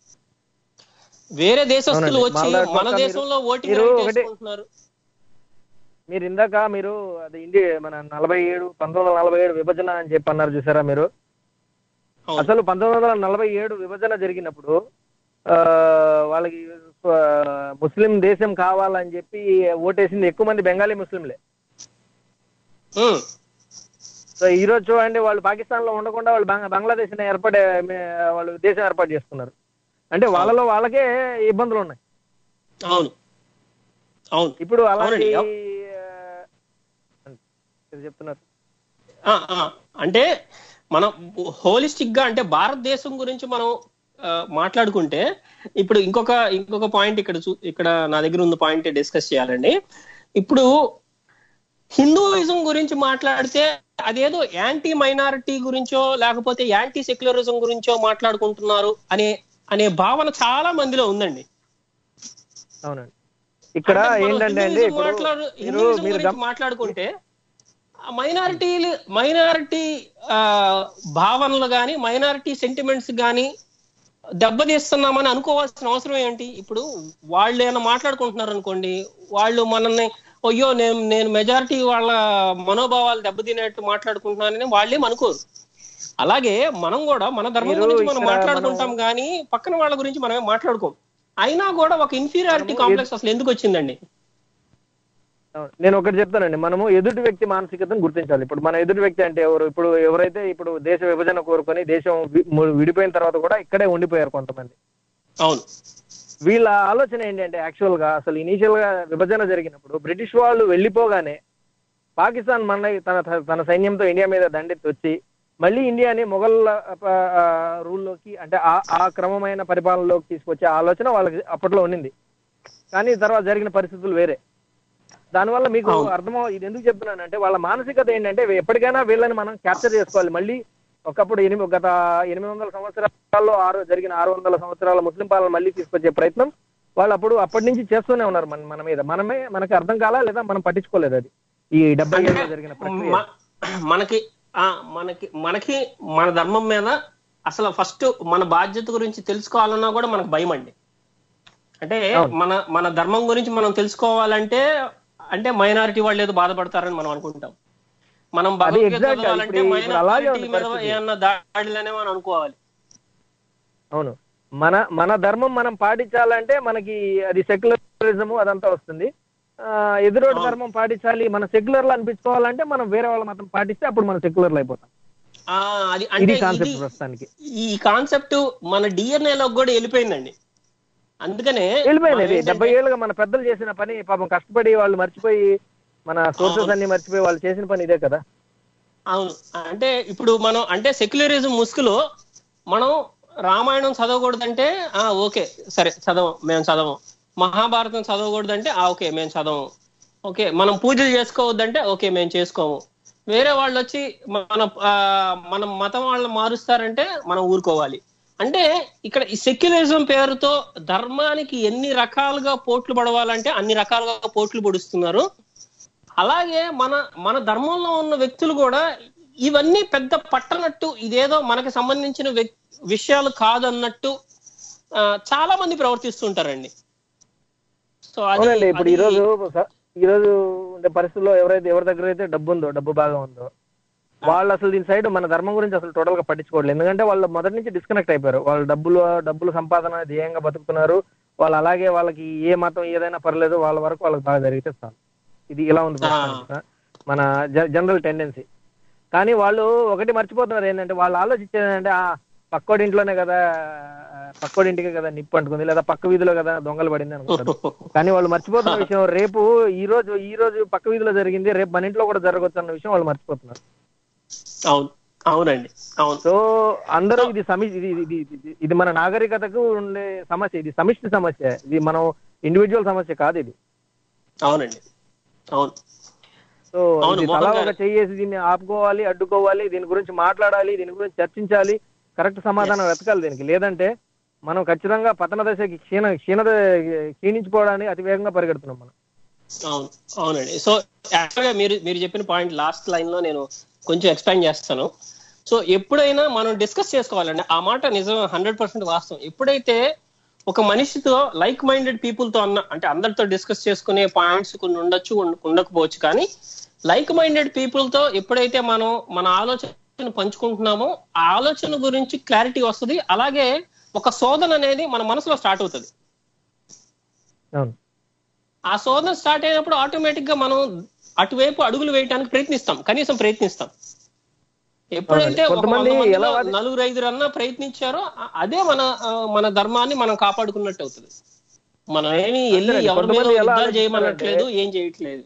S4: వేరే దేశస్తులు
S5: అవునండి.
S4: వచ్చి
S5: మళ్ళా
S4: మన
S5: ఒక్క
S4: దేశంలో ఓటింగ్
S5: మీరు
S4: రైట్
S5: ఒకటి-
S4: చేసుకుంటున్నారు
S5: మీరు ఇందాక మీరు అది ఇండి మన నలభై ఏడు పంతొమ్మిది వందల నలభై ఏడు విభజన అని చెప్పి అన్నారు చూసారా మీరు
S4: అవును.
S5: అసలు పంతొమ్మిది వందల నలభై ఏడు విభజన జరిగినప్పుడు ఆ, వాళ్ళకి ఆ, ముస్లిం దేశం కావాలని చెప్పి ఓటేసింది ఎక్కువ మంది బెంగాలీ ముస్లింలే
S4: ఉమ్,
S5: సో ఈ రోజు చూడండి వాళ్ళు పాకిస్తాన్ లో ఉండకుండా వాళ్ళు బంగ్- బంగ్లాదేశ్ ని ఏర్పడే మే- వాళ్ళు దేశం ఏర్పాటు చేసుకున్నారు అంటే వాళ్ళలో వాళ్ళకే ఇబ్బందులు ఉన్నాయి
S4: అవును అవును
S5: ఇప్పుడు అలాంటి
S4: అవునండి.
S5: ఆ, మీరు చెప్తున్నారు
S4: ఆ, ఆ, అంటే మనం హోలిస్టిక్ గా అంటే భారతదేశం గురించి మనం ఆ, మాట్లాడుకుంటే ఇప్పుడు ఇంకొక ఇంకొక పాయింట్ ఇక్కడ చూ- ఇక్కడ నా దగ్గర ఉన్న పాయింట్ డిస్కస్ చేయాలండి ఇప్పుడు హిందూయిజం గురించి మాట్లాడితే అదేదో యాంటీ మైనారిటీ గురించో లేకపోతే యాంటీ సెక్యులరిజం గురించో మాట్లాడుకుంటున్నారు అనే అనే భావన చాలా మందిలో ఉందండి
S5: అవునండి ఇక్కడ
S4: అంటే మనం
S5: ఏంటంటే అండి
S4: హిందూయిజం
S5: ఇప్పుడు
S4: మాట్లాడు
S5: మీరు
S4: హిందూయిజం
S5: మీరు
S4: గురించి
S5: గమ-
S4: మాట్లాడుకుంటే మైనారిటీలు మైనారిటీ భావనలు కానీ మైనారిటీ సెంటిమెంట్స్ కానీ దెబ్బతీస్తున్నామని అనుకోవాల్సిన అవసరం ఏంటి ఇప్పుడు వాళ్ళు ఏమైనా మాట్లాడుకుంటున్నారు అనుకోండి వాళ్ళు మనల్ని అయ్యో నేను నేను మెజారిటీ వాళ్ళ మనోభావాలు దెబ్బతినేట్టు మాట్లాడుకుంటున్నానని వాళ్ళేం అనుకోరు అలాగే మనం కూడా మన ధర్మం
S5: మీరు
S4: గురించి మనం
S5: ఇక్కడ
S4: మాట్లాడుకుంటాం కానీ పక్కన వాళ్ళ గురించి మనమే మాట్లాడుకోం అయినా కూడా ఒక ఇన్ఫీరియారిటీ
S5: మనము
S4: కాంప్లెక్స్ అసలు ఎందుకు వచ్చిందండి
S5: అవును. నేను ఒకటి చెప్తానండి మనము ఎదుటి వ్యక్తి మానసికతను గుర్తించాలి ఇప్పుడు మన ఎదుటి వ్యక్తి అంటే ఎవరు ఇప్పుడు ఎవరైతే ఇప్పుడు దేశ విభజన కోరుకొని దేశం వి- ము- విడిపోయిన తర్వాత కూడా ఇక్కడే ఉండిపోయారు కొంతమంది
S4: అవును
S5: వీళ్ళ ఆలోచన ఏంటంటే యాక్చువల్ గా అసలు ఇనీషియల్ గా విభజన జరిగినప్పుడు బ్రిటిష్ వాళ్ళు వెళ్ళిపోగానే పాకిస్తాన్ మన తన తన సైన్యంతో ఇండియా మీద దండెత్తి వచ్చి మళ్ళీ ఇండియాని మొఘల్ రూల్లోకి అంటే ఆ ఆ క్రమమైన పరిపాలనలోకి తీసుకొచ్చే ఆలోచన వాళ్ళకి అప్పట్లో ఉండింది కానీ తర్వాత జరిగిన పరిస్థితులు వేరే దానివల్ల మీకు
S4: అవును.
S5: అర్థమో ఇది ఎందుకు చెప్తున్నానంటే వాళ్ళ మానసికత ఏంటంటే ఎప్పటికైనా వీళ్ళని మనం క్యాప్చర్ చేసుకోవాలి మళ్ళీ ఒకప్పుడు ఎనిమిది గత ఎనిమిది వందల సంవత్సరాల్లో ఆరు జరిగిన ఆరు వందల సంవత్సరాల ముస్లిం పాలన మళ్ళీ తీసుకొచ్చే ప్రయత్నం వాళ్ళు అప్పుడు అప్పటి నుంచి చేస్తూనే ఉన్నారు మన మన మీద మనమే మనకి అర్థం కాలా లేదా మనం పట్టించుకోలేదు అది ఈ డెబ్బై
S4: అంటే
S5: ఏళ్ళలో జరిగిన ప్రక్రియ
S4: మ- మనకి ఆ మనకి మనకి మన ధర్మం మీద అసలు ఫస్ట్ మన బాధ్యత గురించి తెలుసుకోవాలన్నా కూడా మనకు భయం అండి అంటే
S5: అవును.
S4: మన మన ధర్మం గురించి మనం తెలుసుకోవాలంటే అంటే మైనారిటీ వాళ్ళు ఏదో బాధపడతారని మనం అనుకుంటాం మనం భగవద్గీత
S5: exact గా
S4: చదవాలంటే
S5: ఇప్పుడు- ఇప్పుడు అలాగే
S4: మైనారిటీ
S5: ఉంది
S4: మీద
S5: పరిస్థితి.
S4: ఏమన్నా దాడులనే మనం అనుకోవాలి
S5: అవును మన మన ధర్మం మనం పాటించాలంటే మనకి అది సెక్యులరిజము అదంతా వస్తుంది ఆ, ఎదురోటి
S4: అవును.
S5: ధర్మం పాటించాలి మన సెక్యులర్లు అనిపించుకోవాలంటే మనం వేరే వాళ్ళ మతం పాటిస్తే అప్పుడు మనం సెక్యులర్లు అయిపోతాం
S4: ఆ, అది
S5: ఇది
S4: అంటే
S5: కాన్సెప్ట్
S4: ఇది
S5: ప్రస్తుతానికి
S4: ఈ కాన్సెప్ట్ మన DNA లోకి కూడా వెళ్ళిపోయిందండి అందుకనే
S5: వెళ్ళిపోయింది
S4: మనం
S5: ఇది
S4: ఏంటంటే-
S5: డెబ్బై ఏళ్ళుగా మన పెద్దలు చేసిన పని పాపం కష్టపడి వాళ్ళు మర్చిపోయి మన సోర్సెస్
S4: అవును.
S5: అన్ని మర్చిపోయి వాళ్ళు చేసిన పని ఇదే కదా
S4: అవును అంటే ఇప్పుడు మనం అంటే సెక్యులరిజం ముసుగులో మనం రామాయణం చదవకూడదంటే ఆ ఓకే సరే చదవం మేము చదవం మహాభారతం చదవకూడదంటే ఆ ఓకే మేము చదవం ఓకే మనం పూజలు చేసుకోవద్దంటే ఓకే మేము చేసుకోము వేరే వాళ్ళు వచ్చి మన ఆ, మన మతం వాళ్ళని మారుస్తారంటే మనం ఊరుకోవాలి అంటే ఇక్కడ ఈ సెక్యులరిజం పేరుతో ధర్మానికి ఎన్ని రకాలుగా పోట్లు పడవాలంటే అన్ని రకాలుగా పోట్లు పొడుస్తున్నారు అలాగే మన మన ధర్మంలో ఉన్న వ్యక్తులు కూడా ఇవన్నీ పెద్ద పట్టనట్టు ఇదేదో మనకి సంబంధించిన వ్యక్- విషయాలు కాదన్నట్టు ఆ, చాలా మంది ప్రవర్తిస్తుంటారండి సో అది
S5: అవునండి ఇప్పుడు
S4: అది-
S5: ఈ రోజు స- ఈ రోజు ఉండే పరిస్థితుల్లో ఎవరైతే ఎవరి దగ్గర అయితే డబ్బు ఉందో డబ్బు బాగా ఉందో వాళ్ళు అసలు దీని సైడ్ మన ధర్మం గురించి అసలు టోటల్ గా పట్టించుకోవట్లేదు ఎందుకంటే వాళ్ళు మొదటి నుంచి డిస్కనెక్ట్ అయిపోయారు వాళ్ళు డబ్బులు డబ్బులు సంపాదన ధ్యేయంగా బతుకుతున్నారు వాళ్ళు అలాగే వాళ్ళకి ఏ మతం ఏదైనా పర్లేదు వాళ్ళ వరకు వాళ్ళకి బాగా జరిగితే చాలు ఇది ఇలా ఉంది ప్రస్తుతానికి. మన జనరల్ టెండెన్సీ కానీ వాళ్ళు ఒకటి మర్చిపోతున్నారు ఏంటంటే వాళ్ళు ఆలోచించేది ఏంటంటే ఆ పక్కోడి ఇంట్లోనే కదా ఆ, పక్కోడి ఇంటికే కదా నిప్పు అంటుకుంది లేదా పక్క వీధిలో కదా దొంగలు పడింది అనుకుంటారు కానీ వాళ్ళు మర్చిపోతున్న విషయం రేపు ఈ రోజు ఈ రోజు పక్క వీధిలో జరిగింది రేపు మన ఇంట్లో కూడా జరగవచ్చు అన్న విషయం వాళ్ళు మర్చిపోతున్నారు
S4: అవును అవునండి అవును
S5: సో అందరూ ఇది సమి ఇది ఇది- ఇది ఇది- ఇది మన నాగరికతకు ఉండే సమస్య ఇది సమిష్టి సమస్య ఇది మనం ఇండివిజువల్ సమస్య కాదు ఇది
S4: అవునండి అవును
S5: సో
S4: అవును,
S5: ఇది
S4: మోహన్
S5: తలా
S4: గారు.
S5: ఒక చెయ్యేసి దీన్ని ఆపుకోవాలి అడ్డుకోవాలి దీని గురించి మాట్లాడాలి దీని గురించి చర్చించాలి కరెక్ట్ సమాధానం వెతకాలి దీనికి లేదంటే మనం ఖచ్చితంగా పతన దశకి క్షీణ క్షీణత క్షీణించుకోవడానికి అతి వేగంగా పరిగెడుతున్నాం మనం
S4: అవును అవునండి సో యాక్చువల్ గా మీరు మీరు చెప్పిన పాయింట్ లాస్ట్ లైన్ లో నేను కొంచెం ఎక్స్ప్లెయిన్ చేస్తాను సో ఎప్పుడైనా మనం డిస్కస్ చేసుకోవాలండి ఆ మాట నిజం హండ్రెడ్ పర్సెంట్ వాస్తవం ఎప్పుడైతే ఒక మనిషితో లైక్ మైండెడ్ పీపుల్ తో అన్న అంటే అందరితో డిస్కస్ చేసుకునే పాయింట్స్ కొన్ని ఉండొచ్చు ఉండ- ఉండకపోవచ్చు కానీ లైక్ మైండెడ్ పీపుల్ తో ఎప్పుడైతే మనం మన ఆలోచన పంచుకుంటున్నామో ఆ ఆలోచన గురించి క్లారిటీ వస్తుంది అలాగే ఒక శోధన అనేది మన మనసులో స్టార్ట్ అవుతుంది
S5: అవును
S4: ఆ శోధన స్టార్ట్ అయినప్పుడు ఆటోమేటిక్ గా మనం అటువైపు అడుగులు వేయడానికి ప్రయత్నిస్తాం కనీసం ప్రయత్నిస్తాం ఎప్పుడైతే ఒక
S5: కొంతమంది
S4: వంద మందిలో
S5: ఎలా వాది-
S4: నలుగురు ఐదుగురు అన్నా ప్రయత్నించారో అ- అదే మన ఆ, మన ధర్మాన్ని మనం కాపాడుకున్నట్టు అవుతుంది మనం ఏమి వెళ్ళి
S5: అంతేనండి.
S4: ఎవరి మీద
S5: కొంతమంది ఎలా
S4: యుద్ధాలు
S5: ఆలోచిస్తారంటే-
S4: చేయమనట్లేదు ఏం చేయట్లేదు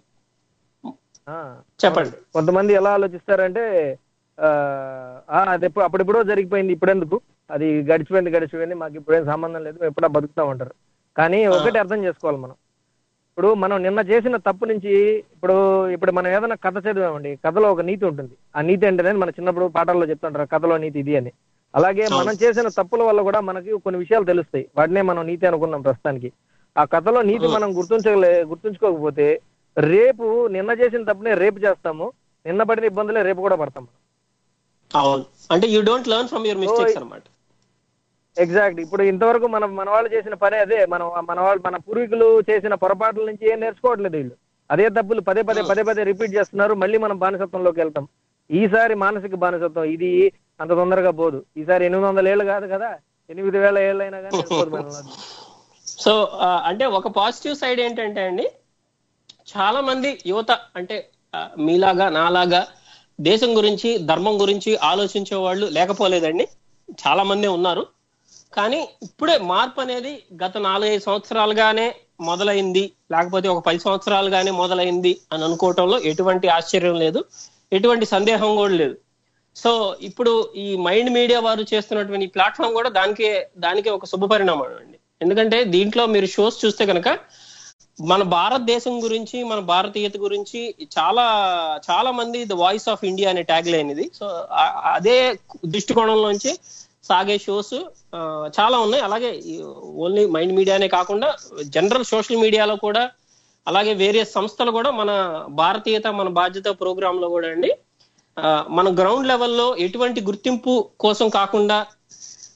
S5: ఆ,
S4: చెప్పండి
S5: కొంతమంది ఎలా ఆలోచిస్తారంటే ఆ, ఆ, అది ఎప్పుడు అప్పుడెప్పుడో జరిగిపోయింది ఇప్పుడెందుకు అది గడిచిపోయింది గడిచిపోయింది మాకు ఇప్పుడేం సంబంధం లేదు మేము ఎప్పుడో బతుకుతాం అంటారు కానీ ఒకటి అర్థం చేసుకోవాలి మనం ఇప్పుడు మనం నిన్న చేసిన తప్పు నుంచి ఇప్పుడు ఇప్పుడు మనం ఏదైనా కథ చదివామండి కథలో ఒక నీతి ఉంటుంది ఆ నీతి ఏంటనేది మన చిన్నప్పుడు పాఠాల్లో చెప్తుంటారు కథలో నీతి ఇది అని అలాగే మనం చేసిన తప్పుల వల్ల కూడా మనకి కొన్ని విషయాలు తెలుస్తాయి వాటినే మనం నీతి అనుకున్నాం ప్రస్తుతానికి ఆ కథలో నీతి మనం గుర్తుంచలే గుర్తుంచుకోకపోతే రేపు నిన్న చేసిన తప్పునే రేపు చేస్తాము నిన్న పడిన ఇబ్బందులే రేపు కూడా పడతాం మనం
S4: అవును అంటే you don't learn from your mistakes అన్నమాట
S5: ఎగ్జాక్ట్ ఇప్పుడు ఇంతవరకు మనం మన వాళ్ళు చేసిన పని అదే మనం మన వాళ్ళు మన పూర్వీకులు చేసిన పొరపాట్ల నుంచి ఏం నేర్చుకోవట్లేదు వీళ్ళు అదే తప్పులు పదే పదే పదే పదే రిపీట్ చేస్తున్నారు మళ్ళీ మనం బానిసత్వంలోకి వెళ్తాం ఈసారి మానసిక బానిసత్వం ఇది అంత తొందరగా పోదు ఈసారి ఎనిమిది వందల ఏళ్ళు కాదు కదా ఎనిమిది వేల ఏళ్ళు అయినా కానీ వెళ్ళిపోదు మనల్ని.
S4: సో ఆ, అంటే ఒక పాజిటివ్ సైడ్ ఏంటంటే అండి చాలా మంది యువత అంటే ఆ, మీలాగా నాలాగా దేశం గురించి ధర్మం గురించి ఆలోచించే వాళ్ళు లేకపోలేదండి చాలా మందే ఉన్నారు కానీ ఇప్పుడే మార్పు అనేది గత నాలుగైదు సంవత్సరాలుగానే మొదలైంది లేకపోతే ఒక పది సంవత్సరాలుగానే మొదలైంది అని అనుకోవటంలో ఎటువంటి ఆశ్చర్యం లేదు ఎటువంటి సందేహం కూడా లేదు సో ఇప్పుడు ఈ మైండ్ మీడియా వారు చేస్తున్నటువంటి ఈ ప్లాట్ఫామ్ కూడా దానికి దానికి ఒక శుభ పరిణామం అండి ఎందుకంటే దీంట్లో మీరు షోస్ చూస్తే కనుక మన భారతదేశం గురించి మన భారతీయత గురించి చాలా చాలా మంది ద వాయిస్ ఆఫ్ ఇండియా అనే ట్యాగ్ లైన్ ఇది సో ఆ- అదే దృష్టికోణంలోంచి సాగే షోస్ చాలా ఉన్నాయి అలాగే ఓన్లీ మైండ్ మీడియానే కాకుండా జనరల్ సోషల్ మీడియాలో కూడా అలాగే వేరే సంస్థలు కూడా మన భారతీయత మన బాధ్యత ప్రోగ్రామ్ లో కూడా అండి ఆ, మన గ్రౌండ్ లెవెల్లో ఎటువంటి గుర్తింపు కోసం కాకుండా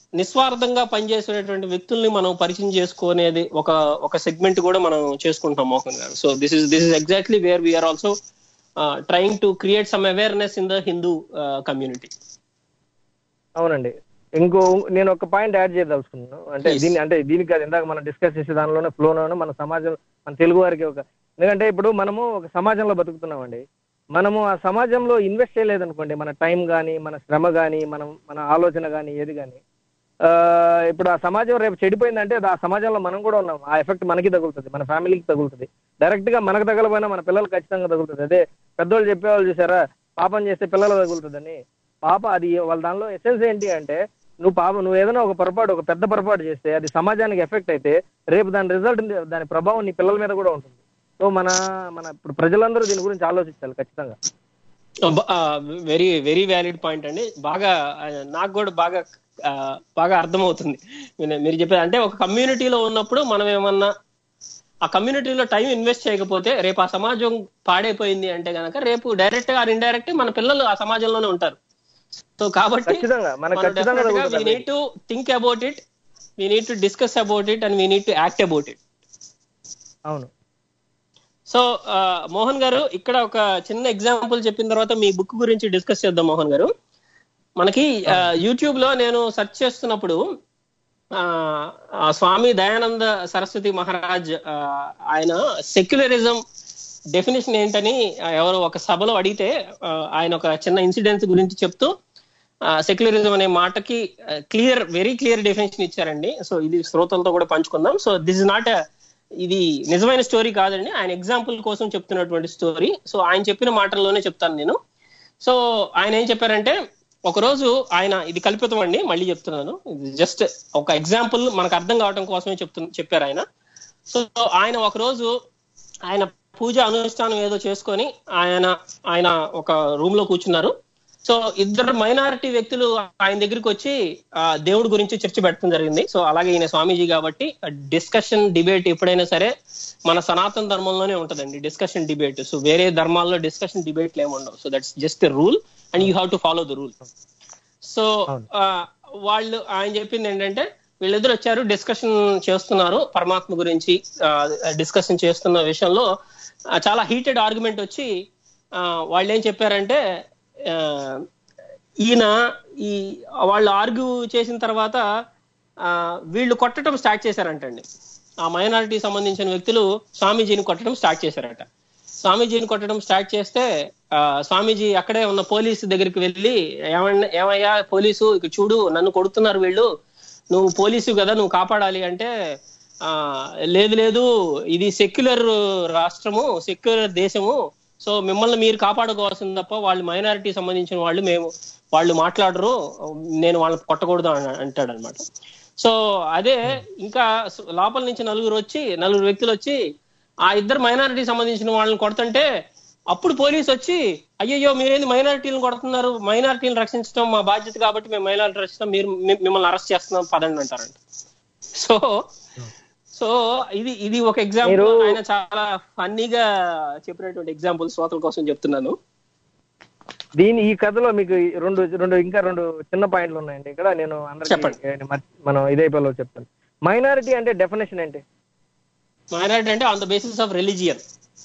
S4: నిస్వార్థంగా పనిచేసేటువంటి వ్యక్తుల్ని మనం పరిచయం చేసుకునేది ఒక ఒక సెగ్మెంట్ కూడా మనం చేసుకుంటాం Mohan garu so this is this is exactly where we are also trying to create some awareness in the Hindu community
S5: అవునండి ఇంకో నేను ఒక పాయింట్ యాడ్ చేయదలుచుకున్నాను అంటే
S4: Please.
S5: దీన్ని అంటే దీనికి కాదు ఇందాక మనం డిస్కస్ చేసే దానిలోనే ఫ్లోలోనే మన సమాజం మన తెలుగు వారికి ఒక ఎందుకంటే ఇప్పుడు మనము ఒక సమాజంలో బతుకుతున్నామండి మనము ఆ సమాజంలో ఇన్వెస్ట్ చేయలేదనుకోండి మన టైం కానీ మన శ్రమ కానీ మనం మన ఆలోచన కానీ ఏది కానీ ఇప్పుడు ఆ సమాజం రేపు చెడిపోయిందంటే అది ఆ సమాజంలో మనం కూడా ఉన్నాం ఆ ఎఫెక్ట్ మనకి తగులుతుంది మన ఫ్యామిలీకి తగులుతుంది డైరెక్ట్ గా మనకు తగలపోయినా మన పిల్లలకు ఖచ్చితంగా తగులుతుంది అదే పెద్దోళ్ళు చెప్పేవాళ్ళు చూసారా పాపం చేస్తే పిల్లలు తగులుతుందని పాప అది వాళ్ళ దానిలో ఎసెన్స్ ఏంటి అంటే నువ్వు పాప నువ్వు ఏదైనా ఒక పొరపాటు ఒక పెద్ద పొరపాటు చేస్తే అది సమాజానికి ఎఫెక్ట్ అయితే రేపు దాని రిజల్ట్ దాని ప్రభావం నీ పిల్లల మీద కూడా ఉంటుంది సో మన మన ఇప్పుడు ప్రజలందరూ దీని గురించి ఆలోచించాలి ఖచ్చితంగా
S4: వెరీ వెరీ వ్యాలిడ్ పాయింట్ అండి బాగా ఆ, నాకు కూడా బాగా ఆ, బాగా అర్థమవుతుంది మీరు- మీరు చెప్పేది అంటే ఒక కమ్యూనిటీలో ఉన్నప్పుడు మనం ఏమన్నా ఆ కమ్యూనిటీలో టైం ఇన్వెస్ట్ చేయకపోతే రేపు ఆ సమాజం పాడైపోయింది అంటే గనక రేపు డైరెక్ట్ గా ఇండైరెక్ట్ మన పిల్లలు ఆ సమాజంలోనే ఉంటారు సో కాబట్టి
S5: ఖచ్చితంగా మనకు ఖచ్చితంగా
S4: వీ
S5: తగులుతుంది
S4: need to think about it we need to discuss about it and we need to act about it
S5: అవును
S4: సో ఆ, మోహన్ గారు ఇక్కడ ఒక చిన్న ఎగ్జాంపుల్ చెప్పిన తర్వాత మీ బుక్ గురించి డిస్కస్ చేద్దాం మోహన్ గారు మనకి యూట్యూబ్ లో నేను సెర్చ్ చేస్తున్నప్పుడు ఆ, ఆ స్వామి దయానంద సరస్వతి మహారాజ్ ఆ, ఆయన సెక్యులరిజం డెఫినేషన్ ఏంటని ఆ, ఎవరో ఒక సభలో అడిగితే ఆ, ఆయన ఒక చిన్న ఇన్సిడెంట్స్ గురించి చెప్తూ సెక్యులరిజం అనే మాటకి క్లియర్ వెరీ క్లియర్ డెఫినేషన్ ఇచ్చారండి సో ఇది శ్రోతలతో కూడా పంచుకుందాం సో దిస్ ఇస్ నాట్ ఇది నిజమైన స్టోరీ కాదండి ఆయన ఎగ్జాంపుల్ కోసం చెప్తున్నటువంటి స్టోరీ సో ఆయన చెప్పిన మాటల్లోనే చెప్తాను నేను సో ఆయన ఏం చెప్పారంటే ఒకరోజు ఆయన ఇది కల్పితం అండి మళ్ళీ చెప్తున్నాను జస్ట్ ఒక ఎగ్జాంపుల్ మనకు అర్థం కావడం కోసమే చెప్తు చెప్పారు ఆయన సో ఆయన ఒకరోజు ఆయన పూజ అనుష్ఠానం ఏదో చేసుకొని ఆయన ఆయన ఒక రూమ్ లో కూర్చున్నారు సో ఇద్దరు మైనారిటీ వ్యక్తులు ఆయన దగ్గరికి వచ్చి ఆ, దేవుడి గురించి చర్చ పెట్టడం జరిగింది సో అలాగే ఈయన స్వామీజీ కాబట్టి డిస్కషన్ డిబేట్ ఎప్పుడైనా సరే మన సనాతన ధర్మంలోనే ఉంటదండి డిస్కషన్ డిబేట్ సో వేరే ధర్మాల్లో డిస్కషన్ డిబేట్లు ఏమి ఉండవు so that's just rule and you have to follow the rule so ఆ, వాళ్ళు ఆయన చెప్పింది ఏంటంటే వీళ్ళిద్దరు వచ్చారు డిస్కషన్ చేస్తున్నారు పరమాత్మ గురించి డిస్కషన్ చేస్తున్న విషయంలో ఆ, చాలా హీటెడ్ ఆర్గ్యుమెంట్ వచ్చి ఆ, వాళ్ళు ఏం చెప్పారంటే ఆ, ఈయన ఈ వాళ్ళు ఆర్గ్యూ చేసిన తర్వాత ఆ, వీళ్ళు కొట్టడం స్టార్ట్ చేశారంటండి ఆ మైనారిటీ సంబంధించిన వ్యక్తులు స్వామీజీని కొట్టడం స్టార్ట్ చేశారట స్వామీజీని కొట్టడం స్టార్ట్ చేస్తే ఆ, స్వామీజీ అక్కడే ఉన్న పోలీసు దగ్గరికి వెళ్ళి ఏమన్నా ఏమయ్యా పోలీసు ఇక చూడు నన్ను కొడుతున్నారు వీళ్ళు నువ్వు పోలీసు కదా నువ్వు కాపాడాలి అంటే ఆ లేదు లేదు ఇది సెక్యులర్ రాష్ట్రము సెక్యులర్ దేశము సో మిమ్మల్ని మీరు కాపాడుకోవాల్సింది తప్ప వాళ్ళు మైనారిటీ సంబంధించిన వాళ్ళు మేము వాళ్ళు మాట్లాడరు నేను వాళ్ళని కొట్టకూడదు అని అంటాడు అనమాట సో అదే ఇంకా స్- లోపల నుంచి నలుగురు వచ్చి నలుగురు వ్యక్తులు వచ్చి ఆ ఇద్దరు మైనారిటీ సంబంధించిన వాళ్ళని కొడుతుంటే అప్పుడు పోలీసు వచ్చి అయ్యయ్యో మీరేంది మైనారిటీలను కొడుతున్నారు మైనారిటీలను రక్షించడం మా బాధ్యత కాబట్టి మేము మైనారిటీ రక్షిస్తాం మీరు మీ- మిమ్మల్ని అరెస్ట్ చేస్తున్నాం పదండి అంటారంట సో సో ఇది ఇది ఒక ఎగ్జాంపుల్
S5: మీరు-
S4: ఆయన చాలా ఫన్నీగా చెప్పినటువంటి ఎగ్జాంపుల్ శ్రోతల కోసం చెప్తున్నాను
S5: దీని ఈ కథలో మీకు ఈ రెండు రెండు ఇంకా రెండు చిన్న పాయింట్లు ఉన్నాయండి ఇక్కడ నేను అందరికి
S4: చెప్పండి.
S5: మనం ఇదైపోలో చెప్తాను మైనారిటీ అంటే డెఫినేషన్ ఏంటి
S4: మైనారిటీ అంటే on the basis of religion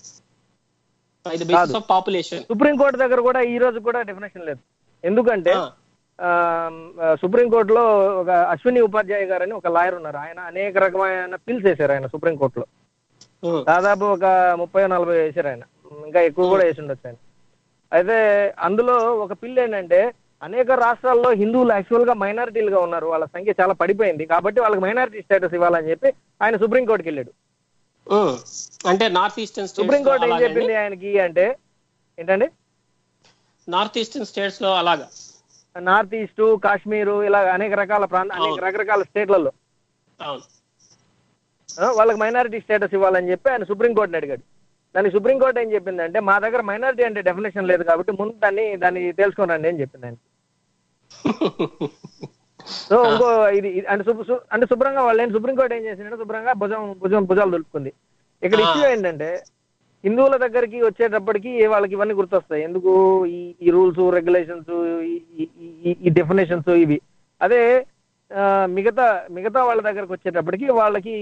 S4: by the basis
S5: కాదు.
S4: ఆఫ్ పాపులేషన్
S5: సుప్రీంకోర్టు దగ్గర కూడా ఈ రోజు కూడా డెఫినేషన్ లేదు ఎందుకంటే ఆ, సుప్రీంకోర్టులో ఒక అశ్విని ఉపాధ్యాయ గారు అని ఒక లాయర్ ఉన్నారు ఆయన అనేక రకమైన పిల్స్ వేశారు ఆయన సుప్రీంకోర్టులో దాదాపు ఒక ముప్పై నలభై వేసారు ఆయన ఇంకా ఎక్కువ కూడా వేసి ఉండొచ్చు ఆయన అయితే అందులో ఒక పిల్ ఏంటంటే అనేక రాష్ట్రాల్లో హిందువులు యాక్చువల్ గా మైనారిటీలుగా ఉన్నారు వాళ్ళ సంఖ్య చాలా పడిపోయింది కాబట్టి వాళ్ళకి మైనారిటీ స్టేటస్ ఇవ్వాలని చెప్పి ఆయన సుప్రీంకోర్టుకి వెళ్ళాడు
S4: అంటే నార్త్ ఈస్టర్న్
S5: సుప్రీంకోర్టు ఏం
S4: స్టేట్స్
S5: చెప్పింది ఆయనకి అంటే ఏంటండి
S4: నార్త్ ఈస్టర్న్ స్టేట్స్ లో అలాగా
S5: నార్త్ ఈస్ట్ కాశ్మీరు ఇలా అనేక రకాల ప్రాంత అనేక
S4: అవును.
S5: రకరకాల స్టేట్లలో
S4: అవును
S5: ఆ, వాళ్ళకి మైనారిటీ స్టేటస్ ఇవ్వాలని చెప్పి ఆయన సుప్రీంకోర్టుని అడిగాడు దానికి సుప్రీంకోర్టు ఏం చెప్పిందంటే మా దగ్గర మైనారిటీ అంటే డెఫినేషన్ లేదు కాబట్టి ముందు దాన్ని దాన్ని తెలుసుకోనండి అని చెప్పింది ఆయన సో ఇంకో ఇది ఇది- అంటే శుభ్ర- శు- అంటే శుభ్రంగా వాళ్ళు ఏంటి సుప్రీంకోర్టు ఏం చేసిందంటే శుభ్రంగా భుజం భుజం భుజాలు దులుపుకుంది ఇక్కడ
S4: ఆ.
S5: ఇష్యూ ఏంటంటే హిందువుల దగ్గరికి వచ్చేటప్పటికి వాళ్ళకి ఇవన్నీ గుర్తొస్తాయి ఎందుకు ఈ ఈ రూల్స్ రెగ్యులేషన్స్ ఈ డెఫినేషన్స్ ఇవి అదే ఆ, మిగతా మిగతా వాళ్ళ దగ్గరకు వచ్చేటప్పటికి వాళ్ళకి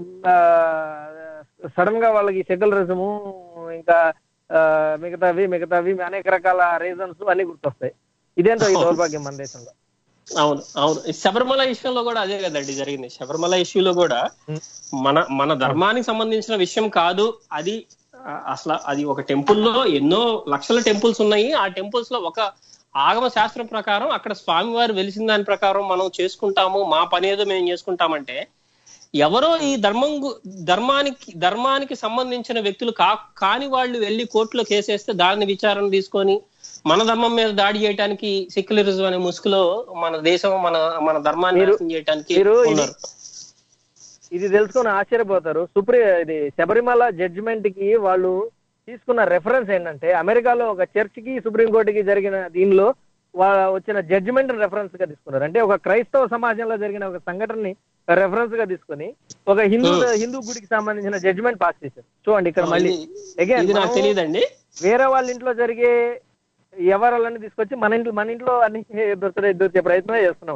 S5: సడన్ గా వాళ్ళకి సెక్యులరిజము ఇంకా ఆ, మిగతావి మిగతావి అనేక రకాల రీజన్స్ అన్ని గుర్తొస్తాయి ఇదేంటో ఈ దౌర్భాగ్యం మన దేశంలో
S4: అవును అవును ఈ శబరిమల ఇష్యూలో కూడా అదే కదండి జరిగింది శబరిమల ఇష్యూలో కూడా మన మన ధర్మానికి సంబంధించిన విషయం కాదు అది ఆ, అసలు అది ఒక టెంపుల్ లో ఎన్నో లక్షల టెంపుల్స్ ఉన్నాయి ఆ టెంపుల్స్ లో ఒక ఆగమ శాస్త్రం ప్రకారం అక్కడ స్వామివారు వెలిసిన దాని ప్రకారం మనం చేసుకుంటాము మా పని ఏదో మేము చేసుకుంటామంటే ఎవరో ఈ ధర్మం గు- ధర్మానికి ధర్మానికి సంబంధించిన వ్యక్తులు కా కాని వాళ్ళు వెళ్ళి కోర్టులో కేసేస్తే దాన్ని విచారణ తీసుకొని మన ధర్మం మీద దాడి చేయడానికి సెక్యులరిజం అనే ముసుగులో మన దేశం మన మన ధర్మాన్ని
S5: మీరు-
S4: నాశనం చేయడానికి
S5: మీరు ఇది-
S4: ఉన్నారు
S5: ఇది తెలుసుకొని ఆశ్చర్యపోతారు సుప్రీం ఇది శబరిమల జడ్జిమెంట్ కి వాళ్ళు తీసుకున్న రెఫరెన్స్ ఏంటంటే అమెరికాలో ఒక చర్చ్ కి సుప్రీంకోర్టుకి జరిగిన దీనిలో వాళ్ళ వచ్చిన జడ్జిమెంట్ రెఫరెన్స్ గా తీసుకున్నారు అంటే ఒక క్రైస్తవ సమాజంలో జరిగిన ఒక సంఘటనని రెఫరెన్స్ గా తీసుకొని ఒక హిందూ హిందూ గుడికి సంబంధించిన జడ్జిమెంట్ పాస్ చేశారు చూడండి ఇక్కడ మళ్ళీ
S4: ఇది-
S5: again,
S4: ఇది నాకు
S5: మనం
S4: తెలియదండి
S5: వేరే వాళ్ళ ఇంట్లో జరిగే వ్యవహారాలన్నీ తీసుకొచ్చి మన ఇంట్లో మన ఇంట్లో అన్ని దొరకడే దొరికే ప్రయత్నమే చేస్తున్నాం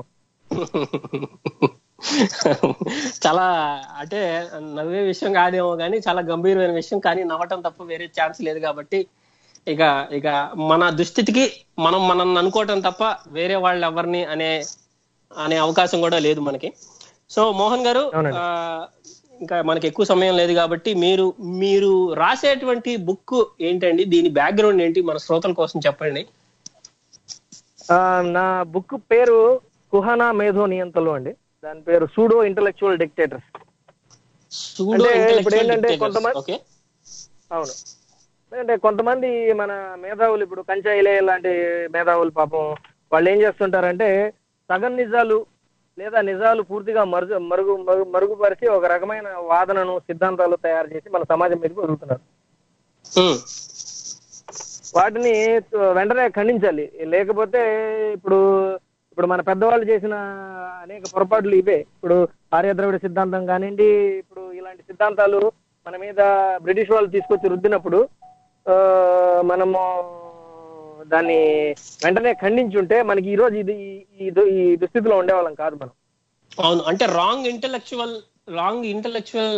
S4: చాలా అంటే నవ్వే విషయం కాదేమో కానీ చాలా గంభీరమైన విషయం కానీ నవ్వటం తప్ప వేరే ఛాన్స్ లేదు కాబట్టి ఇక ఇక మన దుస్థితికి మనం మనం అనుకోవటం తప్ప వేరే వాళ్ళు ఎవరిని అనే అనే అవకాశం కూడా లేదు మనకి సో మోహన్ గారు
S5: అవునండి.
S4: ఆ, ఇంకా మనకి ఎక్కువ సమయం లేదు కాబట్టి మీరు మీరు రాసేటువంటి బుక్ ఏంటండి దీని బ్యాక్గ్రౌండ్ ఏంటి మన శ్రోతల కోసం చెప్పండి
S5: ఆ, నా బుక్ పేరు కుహనా మేధో నియంతలు అండి దాని పేరు సూడో ఇంటలెక్చువల్ డిక్టేటర్స్
S4: Pseudo
S5: అంటే ఇప్పుడు
S4: intellectual
S5: ఏంటంటే
S4: dictators.
S5: కొంతమంది-
S4: ఓకే
S5: అవును అంటే కొంతమంది మన మేధావులు ఇప్పుడు కంచాయిలే లాంటి మేధావులు పాపం వాళ్ళు ఏం చేస్తుంటారంటే సగం నిజాలు లేదా నిజాలు పూర్తిగా మరుగు మరుగు మరుగు- మరుగుపరిచి ఒక రకమైన వాదనను సిద్ధాంతాలు తయారు చేసి మన సమాజం మీదకి వదులుతున్నారు
S4: ఉమ్.
S5: వాటిని వెంటనే ఖండించాలి లేకపోతే ఇప్పుడు ఇప్పుడు మన పెద్దవాళ్ళు చేసిన అనేక పొరపాట్లు ఇవే ఇప్పుడు ఆర్యద్రవిడ సిద్ధాంతం కానివ్వండి ఇప్పుడు ఇలాంటి సిద్ధాంతాలు మన మీద బ్రిటిష్ వాళ్ళు తీసుకొచ్చి రుద్దినప్పుడు ఆ, మనము దాన్ని వెంటనే ఖండించుంటే మనకి ఈ రోజు ఇది ఈ- ఈ దు- ఈ దుస్థితిలో ఉండేవాళ్ళం కాదు మనం
S4: అవును అంటే wrong intellectual wrong intellectual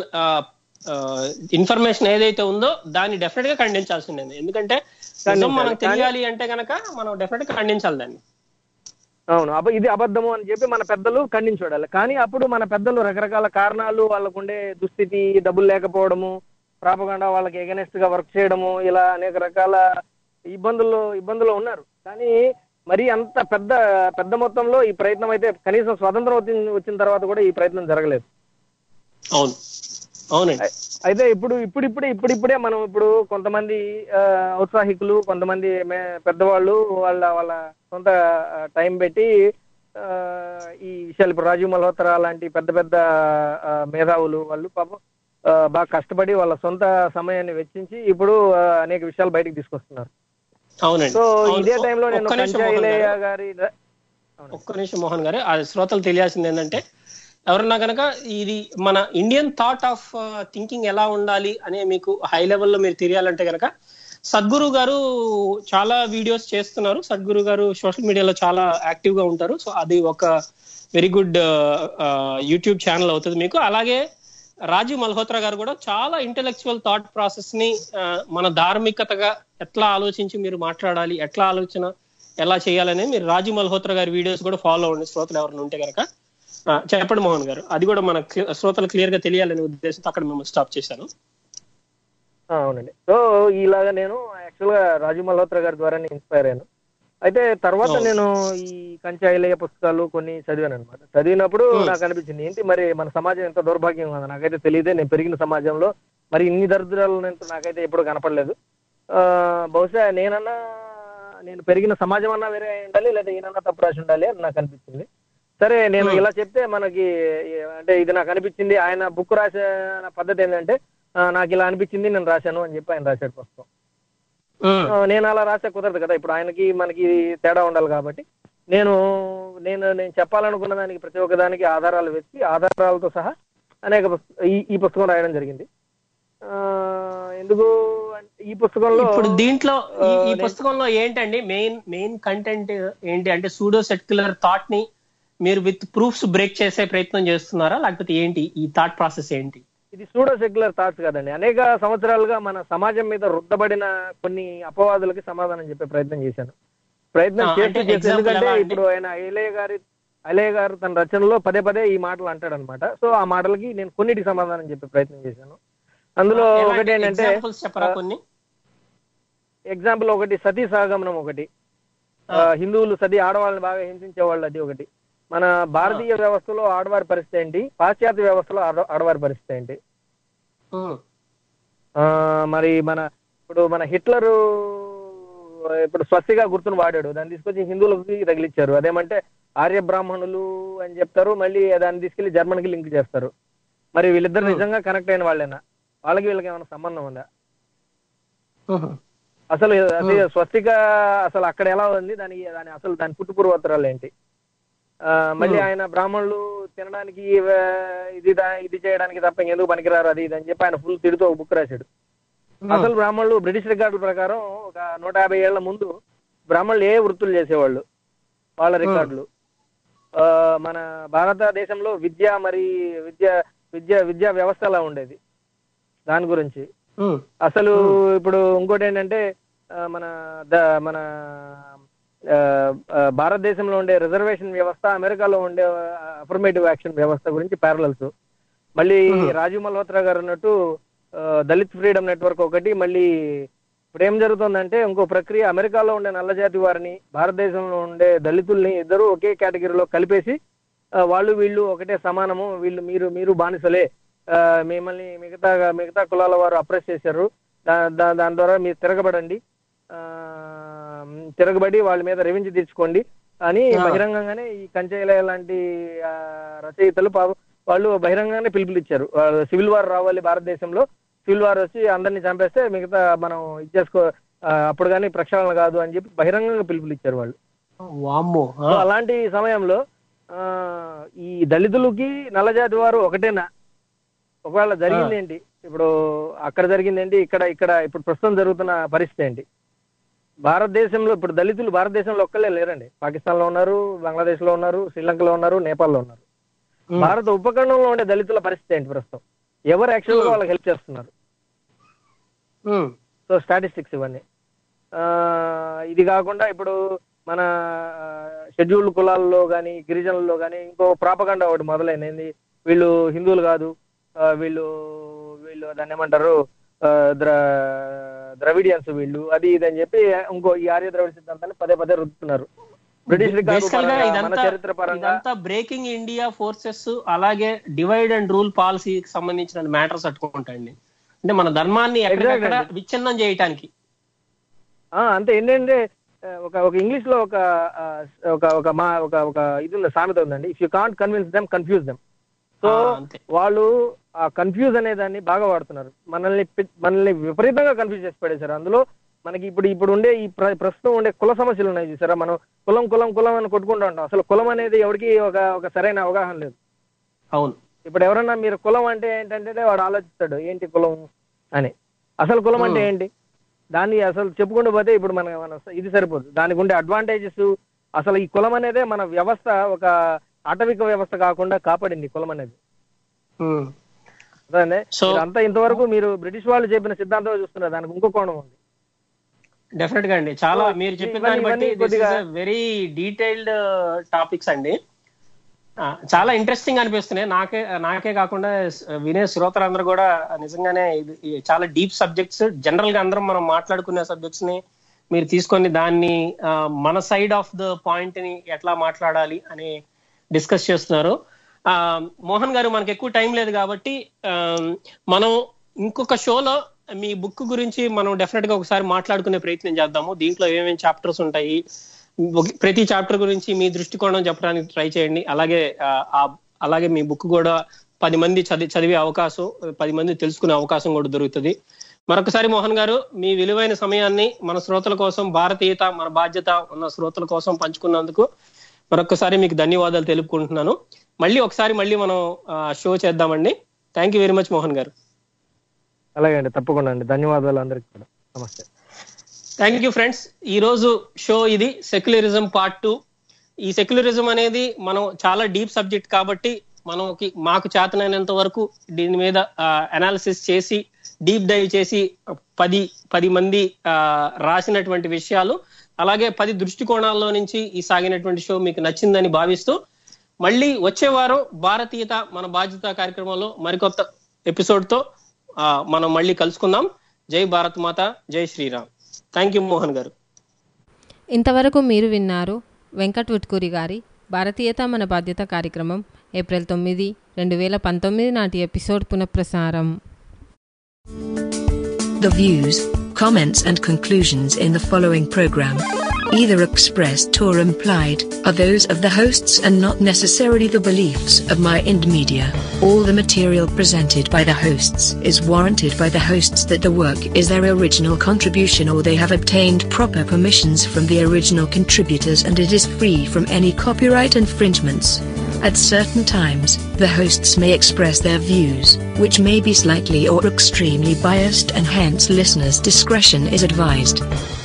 S4: information ఏదైతే ఉందో దాన్ని డెఫినెట్ గా ఖండించాల్సిందే ఎందుకంటే నిజం మనకు
S5: ఖండించాలి.
S4: తెలియాలి అంటే గనక మనం డెఫినెట్ గా ఖండించాలి దాన్ని
S5: అవును అబ్బ ఇది అబద్ధము అని చెప్పి మన పెద్దలు ఖండించుడాలి కానీ అప్పుడు మన పెద్దలు రకరకాల కారణాలు వాళ్ళకుండే దుస్థితి డబ్బులు లేకపోవడము ప్రాపగండా వాళ్ళకి ఎగనెస్ట్ గా వర్క్ చేయడము ఇలా అనేక రకాల ఇబ్బందుల్లో ఇబ్బందుల్లో ఉన్నారు కానీ మరి అంత పెద్ద పెద్ద మొత్తంలో ఈ ప్రయత్నం అయితే కనీసం స్వతంత్రం వచ్చి- వచ్చిన తర్వాత కూడా ఈ ప్రయత్నం జరగలేదు
S4: అవును అవునండి
S5: అయి- అయితే ఇప్పుడు ఇప్పుడిప్పుడే ఇప్పుడిప్పుడే మనం ఇప్పుడు కొంతమంది ఆ, ఔత్సాహికులు కొంతమంది మే- పెద్దవాళ్ళు వాళ్ళ వాళ్ళ సొంత టైం పెట్టి ఆ, ఈ విషయాలు ఇప్పుడు రాజీవ్ మల్హోత్రా లాంటి పెద్ద పెద్ద ఆ, మేధావులు వాళ్ళు పాపం ఆ, బాగా కష్టపడి వాళ్ళ సొంత సమయాన్ని వెచ్చించి ఇప్పుడు ఆ, అనేక విషయాలు బయటకు తీసుకొస్తున్నారు
S4: అవునండి
S5: సో
S4: అవును.
S5: ఇదే టైంలో నేను
S4: ఒక్క నిమిషం మోహన్
S5: కంచాయిలయ్య
S4: గారు.
S5: గారి
S4: ఒక్క నిమిషం మోహన్ గారు ఆ శ్రోతలు తెలియాల్సింది ఏంటంటే ఎవరన్నా కనుక ఇది మన ఇండియన్ థాట్ ఆఫ్ థింకింగ్ ఎలా ఉండాలి అనే మీకు హై లెవెల్లో మీరు తెలియాలంటే కనుక సద్గురు గారు చాలా వీడియోస్ చేస్తున్నారు సద్గురు గారు సోషల్ మీడియాలో చాలా యాక్టివ్ గా ఉంటారు సో అది ఒక వెరీ గుడ్ యూట్యూబ్ ఛానల్ అవుతుంది మీకు అలాగే రాజీవ్ మల్హోత్రా గారు కూడా చాలా ఇంటెలెక్చువల్ థాట్ ప్రాసెస్ ని ఆ, మన ధార్మికతగా ఎట్లా ఆలోచించి మీరు మాట్లాడాలి ఎట్లా ఆలోచన ఎలా చేయాలని మీరు రాజు మల్హోత్రా గారి వీడియోస్ కూడా ఫాలో అవ్వండి శ్రోతలు ఎవరైనా ఉంటే కనుక ఆ, చెప్పండి మోహన్ గారు అది కూడా మన క్లి- శ్రోతలు క్లియర్ గా తెలియాలనే ఉద్దేశంతో అక్కడ మిమ్మల్ని స్టాప్ చేశాను
S5: ఆ, అవునండి సో ఇలాగా నేను యాక్చువల్ గా రాజు మల్హోత్రా గారి ద్వారా ఇన్స్పైర్ అయ్యాను అయితే తర్వాత
S4: అవును.
S5: నేను ఈ కంచాయిలయ్య పుస్తకాలు కొన్ని చదివాను అనమాట చదివినప్పుడు
S4: Hmm.
S5: నాకు అనిపించింది ఏంటి మరి మన సమాజం ఎంత దౌర్భాగ్యం కదా నాకైతే తెలియదే నేను పెరిగిన సమాజంలో మరి ఇన్ని దరిద్రాలు నేను- నాకైతే ఎప్పుడు కనపడలేదు ఆ, బహుశా నేనన్నా నేను పెరిగిన సమాజం అన్నా వేరే అయి ఉండాలి లేదా ఈయనన్నా తప్పు రాసి ఉండాలి అని నాకు అనిపించింది సరే నేను
S4: Hmm.
S5: ఇలా చెప్తే మనకి అంటే ఇది నాకు అనిపించింది ఆయన బుక్ రాసే పద్ధతి ఏంటంటే ఆ, నాకు ఇలా అనిపించింది నేను రాశాను అని చెప్పి ఆయన రాశాడు పుస్తకం ఆ, నేను అలా రాసే కుదరదు కదా ఇప్పుడు ఆయనకి మనకి తేడా ఉండాలి కాబట్టి నేను నేను నేను చెప్పాలనుకున్న దానికి ప్రతి ఒక్క దానికి ఆధారాలు వెతికి ఆధారాలతో సహా అనేక పుస్త- ఈ ఈ పుస్తకం రాయడం జరిగింది ఆ, ఎందుకు అంటే ఈ పుస్తకంలో
S4: ఇప్పుడు దీంట్లో ఈ- ఈ
S5: ఆ, నేను-
S4: పుస్తకంలో ఏంటండి మెయిన్ మెయిన్ కంటెంట్ ఏంటి అంటే సూడో సెక్యులర్ థాట్ ని మీరు విత్ ప్రూఫ్స్ బ్రేక్ చేసే ప్రయత్నం చేస్తున్నారా లేకపోతే ఏంటి ఈ థాట్ ప్రాసెస్ ఏంటి
S5: ఇది సూడో సెక్యులర్ థాట్స్ కదండి అనేక సంవత్సరాలుగా మన సమాజం మీద రుద్దబడిన కొన్ని అపవాదులకి సమాధానం చెప్పే ప్రయత్నం చేశాను ప్రయత్నం
S4: ఆ,
S5: చేస్తూ
S4: అంటే
S5: చేస్తూ
S4: example
S5: ఎందుకంటే
S4: ఎలా అంటే?
S5: ఇప్పుడు ఆయన ఐలయ్య గారి ఐలయ్య గారు తన రచనలో పదే పదే ఈ మాటలు అంటాడు అనమాట సో ఆ మాటలకి నేను కొన్నిటికి సమాధానం చెప్పే ప్రయత్నం చేశాను అందులో ఒకటి ఏంటంటే
S4: ఎగ్జాంపుల్స్ చెప్పరా కొన్ని
S5: ఎగ్జాంపుల్ ఒకటి సతీ సహగమనం ఒకటి ఆ, హిందువులు సతీ ఆడవాళ్ళని బాగా హింసించేవాళ్ళు అది ఒకటి మన భారతీయ వ్యవస్థలో ఆడవారి పరిస్థితి ఏంటి పాశ్చాత్య వ్యవస్థలో ఆడ- ఆడవారి పరిస్థితి ఏంటి
S4: ఉమ్,
S5: ఆ, మరి మన ఇప్పుడు మన హిట్లరు ఇప్పుడు స్వస్తిగా గుర్తును వాడాడు దాన్ని తీసుకొచ్చి హిందువులకి తగిలిచ్చారు అదేమంటే ఆర్య బ్రాహ్మణులు అని చెప్తారు మళ్ళీ దాన్ని తీసుకెళ్లి జర్మన్ కి లింక్ చేస్తారు మరి వీళ్ళిద్దరు
S4: Hmm.
S5: నిజంగా కనెక్ట్ అయిన వాళ్ళేనా వాళ్ళకి వీళ్ళకి ఏమైనా సంబంధం ఉందా
S4: ఉహు,
S5: అసలు అది స్వస్తిక అసలు అక్కడ ఎలా ఉంది దానికి దాని అసలు దాని పుట్టుపూర్వోత్తరాలు ఏంటి ఆ, మళ్ళీ
S4: Hmm.
S5: ఆయన బ్రాహ్మణులు తినడానికి ఆ, ఇది దా- ఇది చేయడానికి తప్ప ఇంకెందుకు పనికిరారు అది ఇది అని చెప్పి ఆయన ఫుల్ తిడుతూ ఒక బుక్ రాశాడు అసలు బ్రాహ్మణులు బ్రిటిష్ రికార్డుల ప్రకారం ఒక నూట యాభై ఏళ్ల ముందు బ్రాహ్మణులు ఏ వృత్తులు చేసేవాళ్ళు వాళ్ళ రికార్డులు ఆ, మన భారతదేశంలో విద్య మరి విద్య విద్య విద్యా వ్యవస్థ ఎలా ఉండేది దాని గురించి
S4: ఉమ్,
S5: అసలు ఇప్పుడు ఇంకోటి ఏంటంటే ఆ, మన ద మన ఆ, ఆ, భారతదేశంలో ఉండే రిజర్వేషన్ వ్యవస్థ అమెరికాలో ఉండే అఫర్మేటివ్ యాక్షన్ వ్యవస్థ గురించి ప్యారలల్స్ మళ్ళీ
S4: Mhm.
S5: రాజీవ్ మల్హోత్రా గారు అన్నట్టు ఆ, దళిత్ ఫ్రీడమ్ నెట్వర్క్ ఒకటి మళ్ళీ ఇప్పుడు ఏం జరుగుతుందంటే ఇంకో ప్రక్రియ అమెరికాలో ఉండే నల్లజాతి వారిని భారతదేశంలో ఉండే దళితుల్ని ఇద్దరు ఒకే కేటగిరీలో కలిపేసి ఆ, వాళ్ళు వీళ్ళు ఒకటే సమానము వీళ్ళు మీరు మీరు బానిసలే ఆ, మిమ్మల్ని మిగతా మిగతా కులాల వారు అప్రెస్ చేశారు దా- దా- దాని ద్వారా మీరు తిరగబడండి ఆ, తిరగబడి వాళ్ళ మీద రెవెన్యూ తీర్చుకోండి అని
S4: ఆ.
S5: బహిరంగంగానే ఈ కంచెల లాంటి ఆ, రచయితలు పాపం వాళ్ళు బహిరంగంగానే పిలుపులు ఇచ్చారు వాళ్ళు సివిల్ వార్ రావాలి భారతదేశంలో సివిల్ వార్ వచ్చి అందరినీ చంపేస్తే మిగతా మనం ఇచ్చేసుకో ఆ, అప్పుడు కానీ ప్రక్షాళన కాదు అని చెప్పి బహిరంగంగా పిలుపులు ఇచ్చారు వాళ్ళు
S4: వామ్మో ఆ,
S5: సో అలాంటి సమయంలో ఆ, ఈ దళితులకి నల్లజాతి వారు ఒకటేనా ఒకవేళ జరిగింది ఏంటి ఇప్పుడు అక్కడ జరిగింది ఏంటి ఇక్కడ ఇక్కడ ఇప్పుడు ప్రస్తుతం జరుగుతున్న పరిస్థితి ఏంటి భారతదేశంలో ఇప్పుడు దళితులు భారతదేశంలో ఒక్కళ్ళే లేరండి పాకిస్తాన్ లో ఉన్నారు బంగ్లాదేశ్ లో ఉన్నారు శ్రీలంకలో ఉన్నారు నేపాల్లో ఉన్నారు
S4: ఉమ్,
S5: భారత ఉపఖండంలో ఉండే దళితుల పరిస్థితి ఏంటి ప్రస్తుతం ఎవరు యాక్చువల్ గా వాళ్ళకి హెల్ప్ చేస్తున్నారు
S4: ఉమ్,
S5: సో స్టాటిస్టిక్స్ ఇవన్నీ ఆ, ఇది కాకుండా ఇప్పుడు మన షెడ్యూల్డ్ కులాల్లో కానీ గిరిజనుల్లో కానీ ఇంకో ప్రాపగండ ఒకటి మొదలైనది వీళ్ళు హిందువులు కాదు ఆ, వీళ్ళు వీళ్ళు దాన్ని ఏమంటారు ఆ, ద్ర ద్రవిడియన్స్ వీళ్ళు అది ఇది అని చెప్పి ఇంకో ఈ ఆర్య ద్రవిడ సిద్ధాంతాన్ని పదే పదే రుద్దుతున్నారు బ్రిటిష్ రికార్డు
S4: Basically గా
S5: పరంగా, మన
S4: ఇదంతా
S5: చరిత్ర పరంగా
S4: ఇదంతా బ్రేకింగ్ ఇండియా ఫోర్సెస్ అలాగే డివైడ్ అండ్ రూల్ పాలసీకి సంబంధించిన మ్యాటర్స్ అట్టుకుంటాయండి అంటే మన ధర్మాన్ని ఎక్కడికక్కడ
S5: Exactly.
S4: విచ్ఛిన్నం చేయటానికి
S5: ఆ, అంతే ఏంటంటే ఆ, ఒక ఒక ఇంగ్లీష్ లో ఒక ఆ, ఒక ఒక మా ఒక ఒక ఇది ఉంది సామెత ఉందండి if you can't convince them confuse them so
S4: ఆ, అంతే
S5: వాళ్ళు ఆ కన్ఫ్యూజ్ అనే దాన్ని బాగా వాడుతున్నారు మనల్ని పి- మనల్ని విపరీతంగా కన్ఫ్యూజ్ చేసి పడేశారు అందులో మనకి ఇప్పుడు ఇప్పుడు ఉండే ఈ ప్ర- ప్రస్తుతం ఉండే కుల సమస్యలు ఉన్నాయి చూసారా మనం కులం కులం కులం అని కొట్టుకుంటూ ఉంటాం అసలు కులం అనేది ఎవరికి ఒక ఒక సరైన అవగాహన లేదు
S4: అవును
S5: ఇప్పుడు ఎవరన్నా మీరు కులం అంటే ఏంటంటే వాడు ఆలోచిస్తాడు ఏంటి కులం అని అసలు కులం అంటే
S4: Hmm.
S5: ఏంటి దాన్ని అసలు చెప్పుకుంటూ పోతే ఇప్పుడు మన మన ఇది సరిపోదు దానికి ఉండే అడ్వాంటేజెస్ అసలు ఈ కులం అనేదే మన వ్యవస్థ ఒక ఆటవిక వ్యవస్థ కాకుండా కాపాడింది కులం అనేది
S4: ఉమ్.
S5: అదే
S4: So-
S5: అంతా ఇంతవరకు మీరు బ్రిటిష్ వాళ్ళు చెప్పిన సిద్ధాంతం చూస్తున్నారు దానికి ఇంకో కోణం ఉంది
S4: డెఫినెట్ గా అండి చాలా
S5: So,
S4: మీరు చెప్పిన
S5: ఇవన్నీ-
S4: దాన్ని బట్టి
S5: ఇవన్నీ కొద్దిగా-
S4: వెరీ డీటెయిల్డ్ టాపిక్స్ అండి ఆ, చాలా ఇంట్రెస్టింగ్ అనిపిస్తున్నాయి నాకే నాకే కాకుండా స్- వినే శ్రోతలందరూ కూడా నిజంగానే ఇది ఇది చాలా డీప్ సబ్జెక్ట్స్ జనరల్ గా అందరం మనం మాట్లాడుకునే సబ్జెక్ట్స్ ని మీరు తీసుకొని దాన్ని ఆ, మన సైడ్ ఆఫ్ ద పాయింట్ ని ఎట్లా మాట్లాడాలి అని డిస్కస్ చేస్తున్నారు ఆ, మోహన్ గారు మనకి ఎక్కువ టైం లేదు కాబట్టి ఆ, మనం ఇంకొక షోలో మీ బుక్ గురించి మనం డెఫినెట్ గా ఒకసారి మాట్లాడుకునే ప్రయత్నం చేద్దాము దీంట్లో ఏమేమి చాప్టర్స్ ఉంటాయి ఒక- ప్రతి చాప్టర్ గురించి మీ దృష్టికోణం చెప్పడానికి ట్రై చేయండి అలాగే ఆ, ఆ- అలాగే మీ బుక్ కూడా పది మంది చదివి చదివే అవకాశం పది మంది తెలుసుకునే అవకాశం కూడా దొరుకుతుంది మరొకసారి మోహన్ గారు మీ విలువైన సమయాన్ని మన శ్రోతల కోసం భారతీయత మన బాధ్యత ఉన్న శ్రోతల కోసం పంచుకున్నందుకు మరొకసారి మీకు ధన్యవాదాలు తెలుపుకుంటున్నాను మళ్ళీ ఒకసారి మళ్ళీ మనం షో చేద్దామండి thank you very much Mohan garu
S5: అలాగే అండి తప్పకుండా అండి ధన్యవాదాలు అందరికీ కూడా నమస్తే
S4: థ్యాంక్ యూ ఫ్రెండ్స్ ఈ రోజు షో ఇది సెక్యులరిజం పార్ట్ టూ ఈ సెక్యులరిజం అనేది మనం చాలా డీప్ సబ్జెక్ట్ కాబట్టి మనకి మాకు చేతనైనంత వరకు దీని మీద అనాలిసిస్ చేసి డీప్ డైవ్ చేసి పది పది మంది ఆ, రాసినటువంటి విషయాలు అలాగే పది దృష్టికోణాల్లో నుంచి ఈ సాగినటువంటి షో మీకు నచ్చిందని భావిస్తూ మళ్ళీ వచ్చే వారం భారతీయత మన బాధ్యత కార్యక్రమంలో మరికొత్త ఎపిసోడ్ తో ఆ, మనం మళ్ళీ కలుసుకుందాం జై భారత్ మాత జై శ్రీరామ్ థ్యాంక్ యూ మోహన్ గారు
S3: ఇంతవరకు మీరు విన్నారు వెంకట్ విట్కూరి గారి భారతీయత మన బాధ్యత కార్యక్రమం ఏప్రిల్ తొమ్మిది రెండు వేల పంతొమ్మిది నాటి ఎపిసోడ్ పునఃప్రసారం
S6: The views, comments, and conclusions in the following program, either expressed or implied, are those of the hosts and not necessarily the beliefs of My Ind Media. All the material presented by the hosts is warranted by the hosts that the work is their original contribution or they have obtained proper permissions from the original contributors and it is free from any copyright infringements. At certain times, the hosts may express their views, which may be slightly or extremely biased, and hence listeners' discretion is advised.